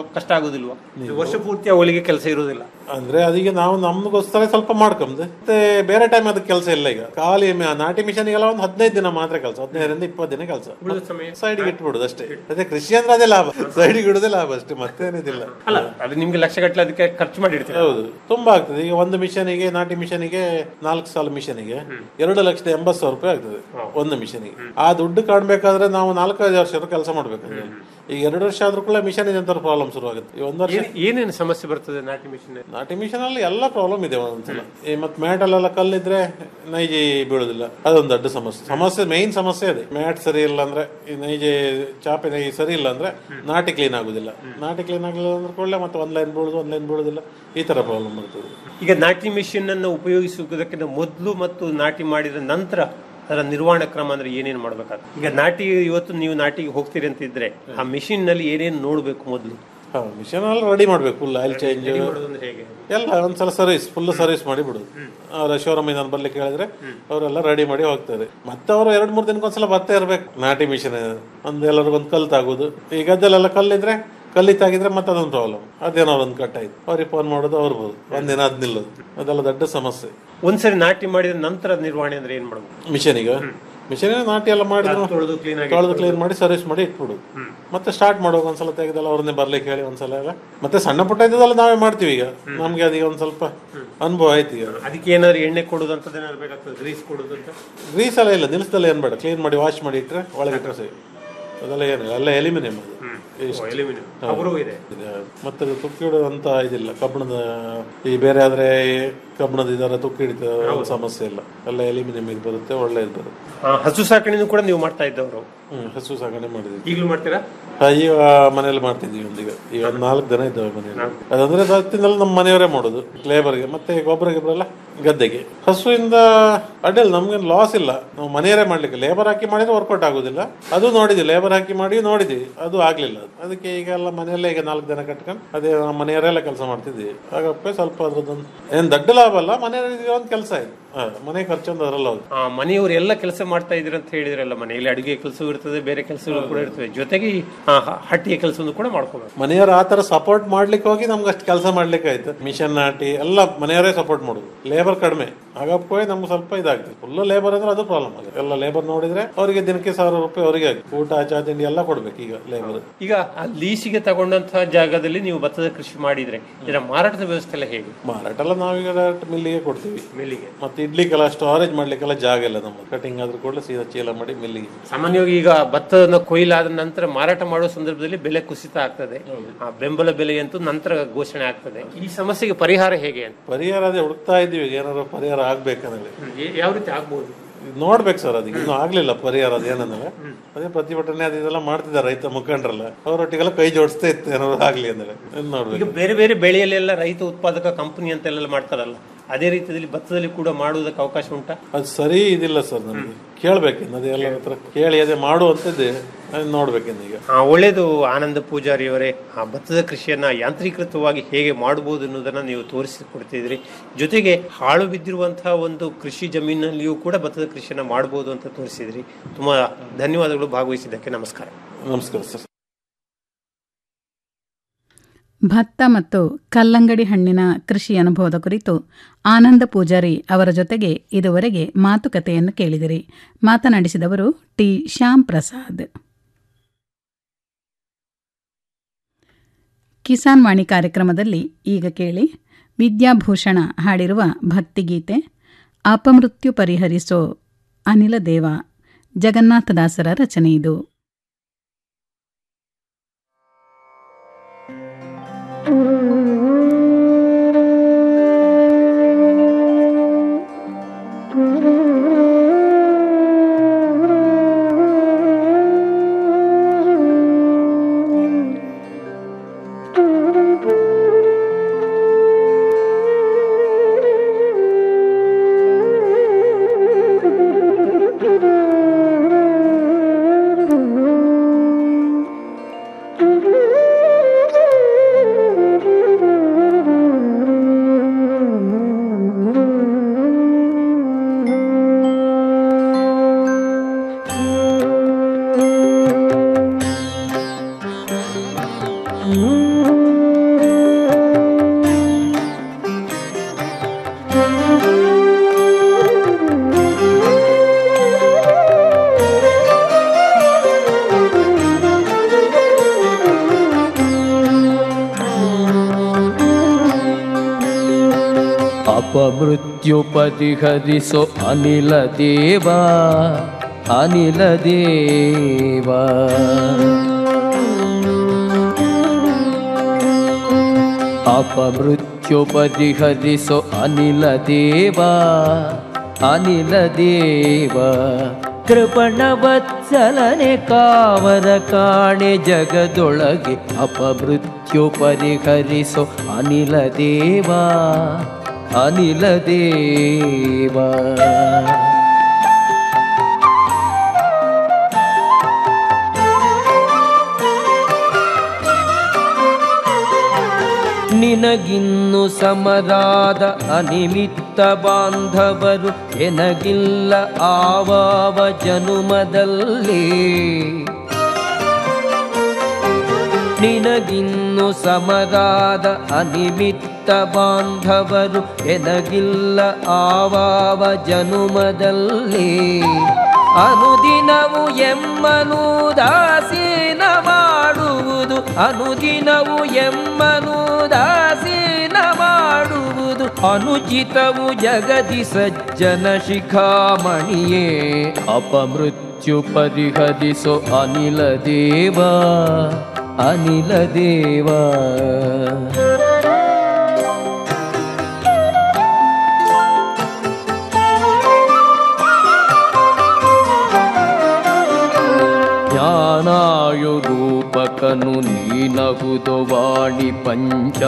ಆಗುದಿಲ್ವಾ ವರ್ಷ ಪೂರ್ತಿ ಅವಳಿಗೆ ಕೆಲಸ ಇರುವುದಿಲ್ಲ ಅಂದ್ರೆ ಅದೀಗ ನಾವು ನಮ್ಗೋಸ್ಕರ ಸ್ವಲ್ಪ ಮಾಡ್ಕೊಂಬುದು ಮತ್ತೆ ಬೇರೆ ಟೈಮ್ ಅದಕ್ಕೆ ಕೆಲಸ ಇಲ್ಲ ಈಗ ಖಾಲಿ ಮ- ನಾಟಿ ಮಿಷನ್ಗೆಲ್ಲ ಒಂದು ಹದಿನೈದು ದಿನ ಮಾತ್ರ ಕೆಲಸ ಹದಿನೈದರಿಂದ ಇಪ್ಪತ್ತು ದಿನ ಕೆಲಸ ಸೈಡ್ಗೆ ಇಟ್ಬಿಡುದು ಅಷ್ಟೇ ಅದೇ ಕೃಷಿ ಅಂದ್ರೆ ಅದೇ ಲಾಭ ಸೈಡ್ಗೆ ಇಡುದೇ ಲಾಭ ಅಷ್ಟೇ ಮತ್ತೇನಿದಿಲ್ಲ ಅಲ್ಲ ಅದು ನಿಮ್ಗೆ ಲಕ್ಷ ಗಟ್ಟಲೆ ಅದಕ್ಕೆ ಖರ್ಚು ಮಾಡಿರ್ತೀರ ಹೌದು ತುಂಬಾ ಆಗ್ತದೆ ಈಗ ಒಂದು ಮಿಷನಿಗೆ ನಾಟಿ ಮಿಷನಿಗೆ ನಾಲ್ಕು ಸಾಲ ಮಿಷನಿಗೆ ಎರಡು ಲಕ್ಷದ ಎಂಬತ್ತು ಸಾವಿರ ರೂಪಾಯಿ ಆಗ್ತದೆ ಒಂದು ಮಿಷನಿಗೆ ಆ ದುಡ್ಡು ಕಾಣ್ಬೇಕಾದ್ರೆ ನಾವು ನಾಲ್ಕೈದು ವರ್ಷ ಕೆಲಸ ಮಾಡ್ಬೇಕು ಈಗ ಎರಡು ವರ್ಷ ಆದ್ರೂ ಕೂಡ ಮಿಷನ್ ಇಂಥ ಪ್ರಾಬ್ಲಮ್ ಶುರು ಆಗುತ್ತೆ ಈ ಒಂದು ವರ್ಷ ಏನ್- ಏನೇನು ಸಮಸ್ಯೆ ಬರ್ತದೆ ನಾಟಿ ಮಿಷನ್ ನಾಟಿ ಮಿಷನ್ ಅಲ್ಲಿ ಎಲ್ಲ ಪ್ರಾಬ್ಲಮ್ ಇದೆ ಒಂದೊಂದ್ಸಲ ಈ ಮತ್ತೆ ಮ್ಯಾಟ್ ಅಲ್ಲೆಲ್ಲ ಕಲ್ಲಿದ್ರೆ ನೈಜಿ ಬೀಳುದಿಲ್ಲ ಅದೊಂದು ದೊಡ್ಡ ಸಮಸ್ಯೆ ಸಮಸ್ಯೆ ಮೈನ್ ಸಮಸ್ಯೆ ಅದೇ ಮ್ಯಾಟ್ ಸರಿ ಇಲ್ಲ ಅಂದ್ರೆ ಈ ನೈಜೆ ಚಾಪೆ ನೈ ಸರಿ ಇಲ್ಲ ಅಂದ್ರೆ ನಾಟಿ ಕ್ಲೀನ್ ಆಗುದಿಲ್ಲ ನಾಟಿ ಕ್ಲೀನ್ ಆಗಲಿಲ್ಲ ಅಂದ್ರೆ ಕೂಡಲೇ ಮತ್ತೆ ಒಂದ್ ಲೈನ್ ಬೀಳುದು ಒಂದ್ ಲೈನ್ ಬೀಳುದಿಲ್ಲ ಈ ತರ ಪ್ರಾಬ್ಲಮ್ ಬರ್ತದೆ ಈಗ ನಾಟಿ ಮಿಷನ್ ಅನ್ನು ಉಪಯೋಗಿಸುವುದಕ್ಕಿಂತ ಮೊದಲು ಮತ್ತು ನಾಟಿ ಮಾಡಿದ ನಂತರ ಅದರ ನಿರ್ವಹಣಾ ಕ್ರಮ ಅಂದ್ರೆ ಏನೇನು ಮಾಡ್ಬೇಕಾಗ್ತದೆ ಈಗ ನಾಟಿ ಇವತ್ತು ನೀವು ನಾಟಿಗೆ ಹೋಗ್ತೀರಿ ಅಂತ ಇದ್ರೆ ಆ ಮಿಷಿನ್ ನಲ್ಲಿ ಏನೇನು ನೋಡ್ಬೇಕು ಮೊದಲು ಹಾ ಮಿಷನ್ ಎಲ್ಲ ರೆಡಿ ಮಾಡ್ಬೇಕು ಫುಲ್ ಆಯಿಲ್ ಚೇಂಜ್ ಹೇಗೆ ಎಲ್ಲ ಒಂದ್ಸಲ ಸರ್ವಿಸ್ ಫುಲ್ ಸರ್ವಿಸ್ ಮಾಡಿ ಬಿಡುದು ಅವರ ಶೋರೂಮ್ ಏನಾದ್ರು ಬರ್ಲಿಕ್ಕೆ ಹೇಳಿದ್ರೆ ಅವರೆಲ್ಲ ರೆಡಿ ಮಾಡಿ ಹೋಗ್ತಾರೆ ಮತ್ತೆ ಅವರು ಎರಡ್ ಮೂರ್ ದಿನಕ್ಕೊಂದ್ಸಲ ಬರ್ತಾ ಇರ್ಬೇಕು ನಾಟಿ ಮಿಷನ್ ಒಂದ್ ಎಲ್ಲರಿಗೂ ಒಂದು ಕಲ್ ತಾಗುದು ಈ ಗದ್ದೆಲೆಲ್ಲ ಕಲ್ಲಿದ್ರೆ ಕಲ್ಲಿತ್ತಾಗಿದ್ರೆ ಮತ್ತೆ ಅದೊಂದು ಪ್ರಾಬ್ಲಮ್ ಅದೇನೋ ಒಂದು ಕಟ್ ಆಯ್ತು ಅವ್ರಿಗೆ ಫೋನ್ ಮಾಡೋದು ಅವ್ರು ಬೋದು ಒಂದಿನ ಅದ್ ನಿಲ್ಲೋದು ಅದೆಲ್ಲ ದೊಡ್ಡ ಸಮಸ್ಯೆ ಒಂದ್ಸರಿ ನಾಟಿ ಮಾಡಿದ ನಂತರ ನಿರ್ವಹಣೆ ಅಂದ್ರೆ ಏನ್ ಮಾಡ್ಬೇಕು ಮಿಷನಿಗೆ ಮಿಷನ್ ನಾಟಿ ಎಲ್ಲ ಮಾಡಿದ್ರು ತೊಳೆದು clean ಆಗಿ ತೊಳೆದು ಕ್ಲೀನ್ ಮಾಡಿ ಸರ್ವಿಸ್ ಮಾಡಿ ಇಟ್ಬಿಡು ಮತ್ತೆ ಸ್ಟಾರ್ಟ್ ಮಾಡುವಾಗ ಒಂದ್ಸಲ ತೆಗೆದಲ್ಲ ಅವ್ರನ್ನೇ ಬರ್ಲಿಕ್ಕೆ ಹೇಳಿ ಒಂದ್ಸಲ ಎಲ್ಲ ಮತ್ತೆ ಸಣ್ಣ ಪುಟ್ಟ ಇದ್ದದೆಲ್ಲ ನಾವೇ ಮಾಡ್ತೀವಿ ಈಗ ನಮ್ಗೆ ಅದೀಗ ಒಂದ್ ಸ್ವಲ್ಪ ಅನುಭವ ಆಯ್ತು ಈಗ ಅದಕ್ಕೆ ಏನಾದ್ರು ಎಣ್ಣೆ ಕೊಡುದಂತದ್ದು ಏನಾದ್ರು ಬೇಕಾಗ್ತದೆ ಗ್ರೀಸ್ ಕೊಡುದಂತ ಗ್ರೀಸ್ ಎಲ್ಲ ಇಲ್ಲ ನಿಲ್ಸದಲ್ಲ ಏನ್ ಬೇಡ ಕ್ಲೀನ್ ಮಾಡಿ ವಾಶ್ ಮಾಡಿ ಇಟ್ರೆ ಒಳಗೆ ಇಟ್ರೆ ಸರಿ ಅದೆಲ್ಲ ಏನಿಲ್ಲ ಎಲ್ಲ ಎಲಿಮಿನಿಯಂ ಅದು ಇಷ್ಟು. aluminum. ಹೌದು. ಕಬ್ಬಿಣವೂ ಇದೆ. ಇದೆ. ಮತ್ತೆ ಅದು ತುಕ್ಕು ಇಡುವಂತ ಇದಿಲ್ಲ ಕಬ್ಬಣದ ಈ ಬೇರೆ ಆದ್ರೆ ಕಬ್ಬಣದ ಇದರ ತುಕ್ಕು ಹಿಡಿತ ಸಮಸ್ಯೆ ಇಲ್ಲ ಎಲ್ಲ ಎಲಿಮಿನಿಯಂ ಇದು ಬರುತ್ತೆ ಒಳ್ಳೆ ಇದು ಬರುತ್ತೆ ಆ, ಹಸು ಸಾಕಣೆನೂ ಕೂಡ ನೀವು ಮಾಡ್ತಾ ಇದ್ದವರು ಹ್ಮ್ ಹಸು ಸಾಗಣೆ ಮಾಡಿದ್ವಿ ಈಗಲೂ ಮಾಡ್ತೀರಾ ಹಾ, ಈಗ ಮನೇಲಿ ಮಾಡ್ತಿದ್ವಿ ಒಂದೀಗ ಈಗ ಒಂದ್ ನಾಲ್ಕು ದಿನ ಇದ್ದಾವೆ ಮನೆಯಲ್ಲಿ ಅದಂದ್ರೆ ಹತ್ತಿನೆಲ್ಲ ನಮ್ಮ ಮನೆಯವರೇ ಮಾಡೋದು ಲೇಬರ್ಗೆ ಮತ್ತೆ ಗೊಬ್ಬರ ಗಿಬ್ಬರ ಎಲ್ಲ ಗದ್ದೆಗೆ ಹಸುವಿಂದ ಅಡ್ಡಿಲ್ಲ ನಮ್ಗೆ ಲಾಸ್ ಇಲ್ಲ ನಾವು ಮನೆಯವರೇ ಮಾಡ್ಲಿಕ್ಕೆ ಲೇಬರ್ ಹಾಕಿ ಮಾಡಿದ್ರೆ ವರ್ಕೌಟ್ ಆಗುದಿಲ್ಲ ಅದು ನೋಡಿದ್ವಿ ಲೇಬರ್ ಹಾಕಿ ಮಾಡಿ ನೋಡಿದ್ವಿ ಅದು ಆಗ್ಲಿಲ್ಲ ಅದಕ್ಕೆ ಈಗ ಎಲ್ಲ ಮನೆಯಲ್ಲೇ ಈಗ ನಾಲ್ಕು ದಿನ ಕಟ್ಕೊಂಡು ಅದೇ ನಮ್ಮ ಮನೆಯವರೆಲ್ಲ ಕೆಲಸ ಮಾಡ್ತಿದ್ವಿ ಹಾಗಪ್ಪ ಸ್ವಲ್ಪ ಅದ್ರದ್ದೊಂದು ಏನ್ ದೊಡ್ಡ ಲಾಭ ಅಲ್ಲ ಮನೆಯವರಿಗೆ ಒಂದು ಕೆಲಸ ಆಯ್ತು ಹಾ, ಮನೆ ಖರ್ಚೊಂದು ಅದರಲ್ಲ ಹೋಗಿ ಆ, ಮನೆಯವರು ಎಲ್ಲ ಕೆಲಸ ಮಾಡ್ತಾ ಇದ್ದೀರಿ ಅಂತ ಹೇಳಿದ್ರಲ್ಲ ಮನೆಯಲ್ಲಿ ಅಡುಗೆ ಕೆಲಸವೂ ಇರ್ತದೆ ಬೇರೆ ಕೆಲಸಗಳು ಕೂಡ ಇರ್ತವೆ ಜೊತೆಗೆ ಈ, ಆ, ಹ- ಹಟ್ಟಿಯ ಕೆಲಸವನ್ನು ಕೂಡ ಮಾಡ್ಕೋಬೇಕು ಮನೆಯವರು ಆ ತರ ಸಪೋರ್ಟ್ ಮಾಡ್ಲಿಕ್ಕೆ ಹೋಗಿ ನಮ್ಗೆ ಅಷ್ಟು ಕೆಲಸ ಮಾಡ್ಲಿಕ್ಕೆ ಆಯ್ತು ಮಿಷನ್ ನಾಟಿ ಎಲ್ಲ ಮನೆಯವರೇ ಸಪೋರ್ಟ್ ಮಾಡುದು ಲೇಬರ್ ಕಡಿಮೆ ಹಾಗಾಗಿ ನಮ್ಗೆ ಸ್ವಲ್ಪ ಇದಾಗ್ತದೆ ಫುಲ್ ಲೇಬರ್ ಅಂದ್ರೆ ಅದು ಪ್ರಾಬ್ಲಮ್ ಆಗುತ್ತೆ ಎಲ್ಲ ಲೇಬರ್ ನೋಡಿದ್ರೆ ಅವರಿಗೆ ದಿನಕ್ಕೆ ಸಾವಿರ ರೂಪಾಯಿ ಅವರಿಗೆ ಆಗುತ್ತೆ ಊಟ ಚಾ ತಿಂಡಿ ಎಲ್ಲ ಕೊಡ್ಬೇಕು ಈಗ ಲೇಬರ್ ಈಗ ಆ ಲೀಸಿಗೆ ತಗೊಂಡಂತಹ ಜಾಗದಲ್ಲಿ ನೀವು ಭತ್ತದ ಕೃಷಿ ಮಾಡಿದ್ರೆ ಇದರ ಮಾರಾಟದ ವ್ಯವಸ್ಥೆ ಎಲ್ಲ ಹೇಗೆ ಮಾರಾಟ ಎಲ್ಲ ನಾವೀಗ ಡೈರೆಕ್ಟ್ ಮಿಲ್ಲಿಗೆ ಕೊಡ್ತೀವಿ ಮಿಲ್ಲಿಗೆ ಮತ್ತೆ ಇಡ್ಲಿಕ್ಕೆಲ್ಲ ಸ್ಟೋರೇಜ್ ಮಾಡ್ಲಿಕ್ಕೆಲ್ಲ ಜಾಗ ಇಲ್ಲ ನಮ್ಮ ಕಟಿಂಗ್ ಆದ್ರೂ ಕೂಡ ಸೀದಾ ಚೀಲ ಮಾಡಿ ಮಿಲ್ಲಿಗೆ ಸಾಮಾನ್ಯವಾಗಿ ಈಗ ಭತ್ತವನ್ನು ಕೊಯ್ಲಾದ ನಂತರ ಮಾರಾಟ ಮಾಡುವ ಸಂದರ್ಭದಲ್ಲಿ ಬೆಲೆ ಕುಸಿತ ಆಗ್ತದೆ ಆ ಬೆಂಬಲ ಬೆಲೆಯಂತೂ ನಂತರ ಘೋಷಣೆ ಆಗ್ತದೆ ಈ ಸಮಸ್ಯೆಗೆ ಪರಿಹಾರ ಹೇಗೆ ಅಂತ ಪರಿಹಾರ ಅದೇ ಹುಡುಕ್ತಾ ಇದ್ದೀವಿ ಏನಾದ್ರು ಪರಿಹಾರ ಆಗ್ಬೇಕಂದ್ರೆ ಏ- ಯಾವ ರೀತಿ ಆಗ್ಬಹುದು ನೋಡ್ಬೇಕು ಸರ್ ಅದಕ್ಕೆ ಇನ್ನೂ ಆಗ್ಲಿಲ್ಲ ಪರಿಹಾರ ಅದೇನಂದ್ರೆ ಅದೇ ಪ್ರತಿಭಟನೆ ಅದು ಇದೆಲ್ಲ ಮಾಡ್ತಿದ್ದಾರೆ ರೈತ ಮುಖಂಡರಲ್ಲ ಅವರೊಟ್ಟಿಗೆಲ್ಲ ಕೈ ಜೋಡಿಸ್ತಾ ಇತ್ತು ಏನಾದ್ರು ಆಗ್ಲಿ ಅಂದ್ರೆ ಇನ್ನು ಈಗ ನೋಡ್ಬೇಕು ಬೇರೆ ಬೇರೆ ಬೆಳೆಯಲ್ಲೆಲ್ಲ ರೈತ ಉತ್ಪಾದಕ ಕಂಪನಿ ಅಂತೆಲ್ಲ ಮಾಡ್ತಾರಲ್ಲ ಅದೇ ರೀತಿಯಲ್ಲಿ ಭತ್ತದಲ್ಲಿ ಕೂಡ ಮಾಡುವುದಕ್ಕೆ ಅವಕಾಶ ಉಂಟಾ ಅದು ಸರಿ ಇದಿಲ್ಲ ಸರ್ ನಮಗೆ ಕೇಳ್ಬೇಕಿನ್ನು ಅದೇ ಎಲ್ಲರ ಹತ್ರ ಕೇಳಿ ಅದೇ ಮಾಡುವಂತದ್ದೇ ಅದನ್ನ ನೋಡ್ಬೇಕಿನ್ನು ಈಗ ಆ, ಒಳ್ಳೆಯದು ಆನಂದ ಪೂಜಾರಿ ಅವರೇ ಆ ಭತ್ತದ ಕೃಷಿಯನ್ನ ಯಾಂತ್ರೀಕೃತವಾಗಿ ಹೇಗೆ ಮಾಡಬಹುದು ಅನ್ನೋದನ್ನ ನೀವು ತೋರಿಸಿಕೊಡ್ತಿದ್ರಿ ಜೊತೆಗೆ ಹಾಳು ಬಿದ್ದಿರುವಂತಹ ಒಂದು ಕೃಷಿ ಜಮೀನಲ್ಲಿಯೂ ಕೂಡ ಭತ್ತದ ಕೃಷಿಯನ್ನ ಮಾಡಬಹುದು ಅಂತ ತೋರಿಸಿದ್ರಿ ತುಂಬಾ ಧನ್ಯವಾದಗಳು ಭಾಗವಹಿಸಿದ್ದಕ್ಕೆ ನಮಸ್ಕಾರ ನಮಸ್ಕಾರ ಸರ್ ಭತ್ತ ಮತ್ತು ಕಲ್ಲಂಗಡಿ ಹಣ್ಣಿನ ಕೃಷಿ ಅನುಭವದ ಕುರಿತು ಆನಂದ ಪೂಜಾರಿ ಅವರ ಜೊತೆಗೆ ಇದುವರೆಗೆ ಮಾತುಕತೆಯನ್ನು ಕೇಳಿದಿರಿ ಮಾತನಾಡಿಸಿದವರು ಟಿ ಶ್ಯಾಮ್ ಪ್ರಸಾದ್ ಕಿಸಾನ್ ವಾಣಿ ಕಾರ್ಯಕ್ರಮದಲ್ಲಿ ಈಗ ಕೇಳಿ ವಿದ್ಯಾಭೂಷಣ ಹಾಡಿರುವ ಭಕ್ತಿಗೀತೆ ಅಪಮೃತ್ಯು ಪರಿಹರಿಸೋ ಅನಿಲ ದೇವ ಜಗನ್ನಾಥದಾಸರ ರಚನೆ ಇದು Thank you. ಅಪಮೃತ್ಯು ಪರಿಹರಿಸೋ ಅನಿಲ ದೇವ ಅನಿಲ ದೇವ ಅಪಮೃತ್ಯು ಪರಿಹರಿಸೋ ಅನಿಲ ದೇವ ಅನಿಲ ದೇವ ಕೃಪಣವತ್ಸಲನೆ ಕಾವರ ಕಾಣೆ ಜಗದೊಳಗೆ ಅಪಮೃತ್ಯು ಪರಿಹರಿಸೋ ಅನಿಲ ದೇವ ಅನಿಲ ದೇವ ನಿನಗಿನ್ನು ಸಮರಾದ ಅನಿಮಿತ್ತ ಬಾಂಧವರು ಎನಗಿಲ್ಲ ಆವಾವ ಜನುಮದಲ್ಲಿ ನಿನಗಿನ್ನು ಸಮರಾದ ಅನಿಮಿತ್ತ ಬಾಂಧವರು ಎನಗಿಲ್ಲ ಆವಾವ ಜನುಮದಲ್ಲಿ ಅನುದಿನವು ಎಮ್ಮನು ದಾಸೀನ ಮಾಡುವುದು ಅನುದಿನವು ಎಮ್ಮನು ದಾಸೀನ ಮಾಡುವುದು ಅನುಚಿತವು ಜಗದಿ ಸಜ್ಜನ ಶಿಖಾಮಣಿಯೇ ಅಪಮೃತ್ಯು ಪರಿಹರಿಸೋ ಅನಿಲ ದೇವ ಅನಿಲ ದೇವ ಜ್ಞಾನಾಯು ರೂಪಕನು ನೀನಹುದು ವಾಣಿ ಪಂಚ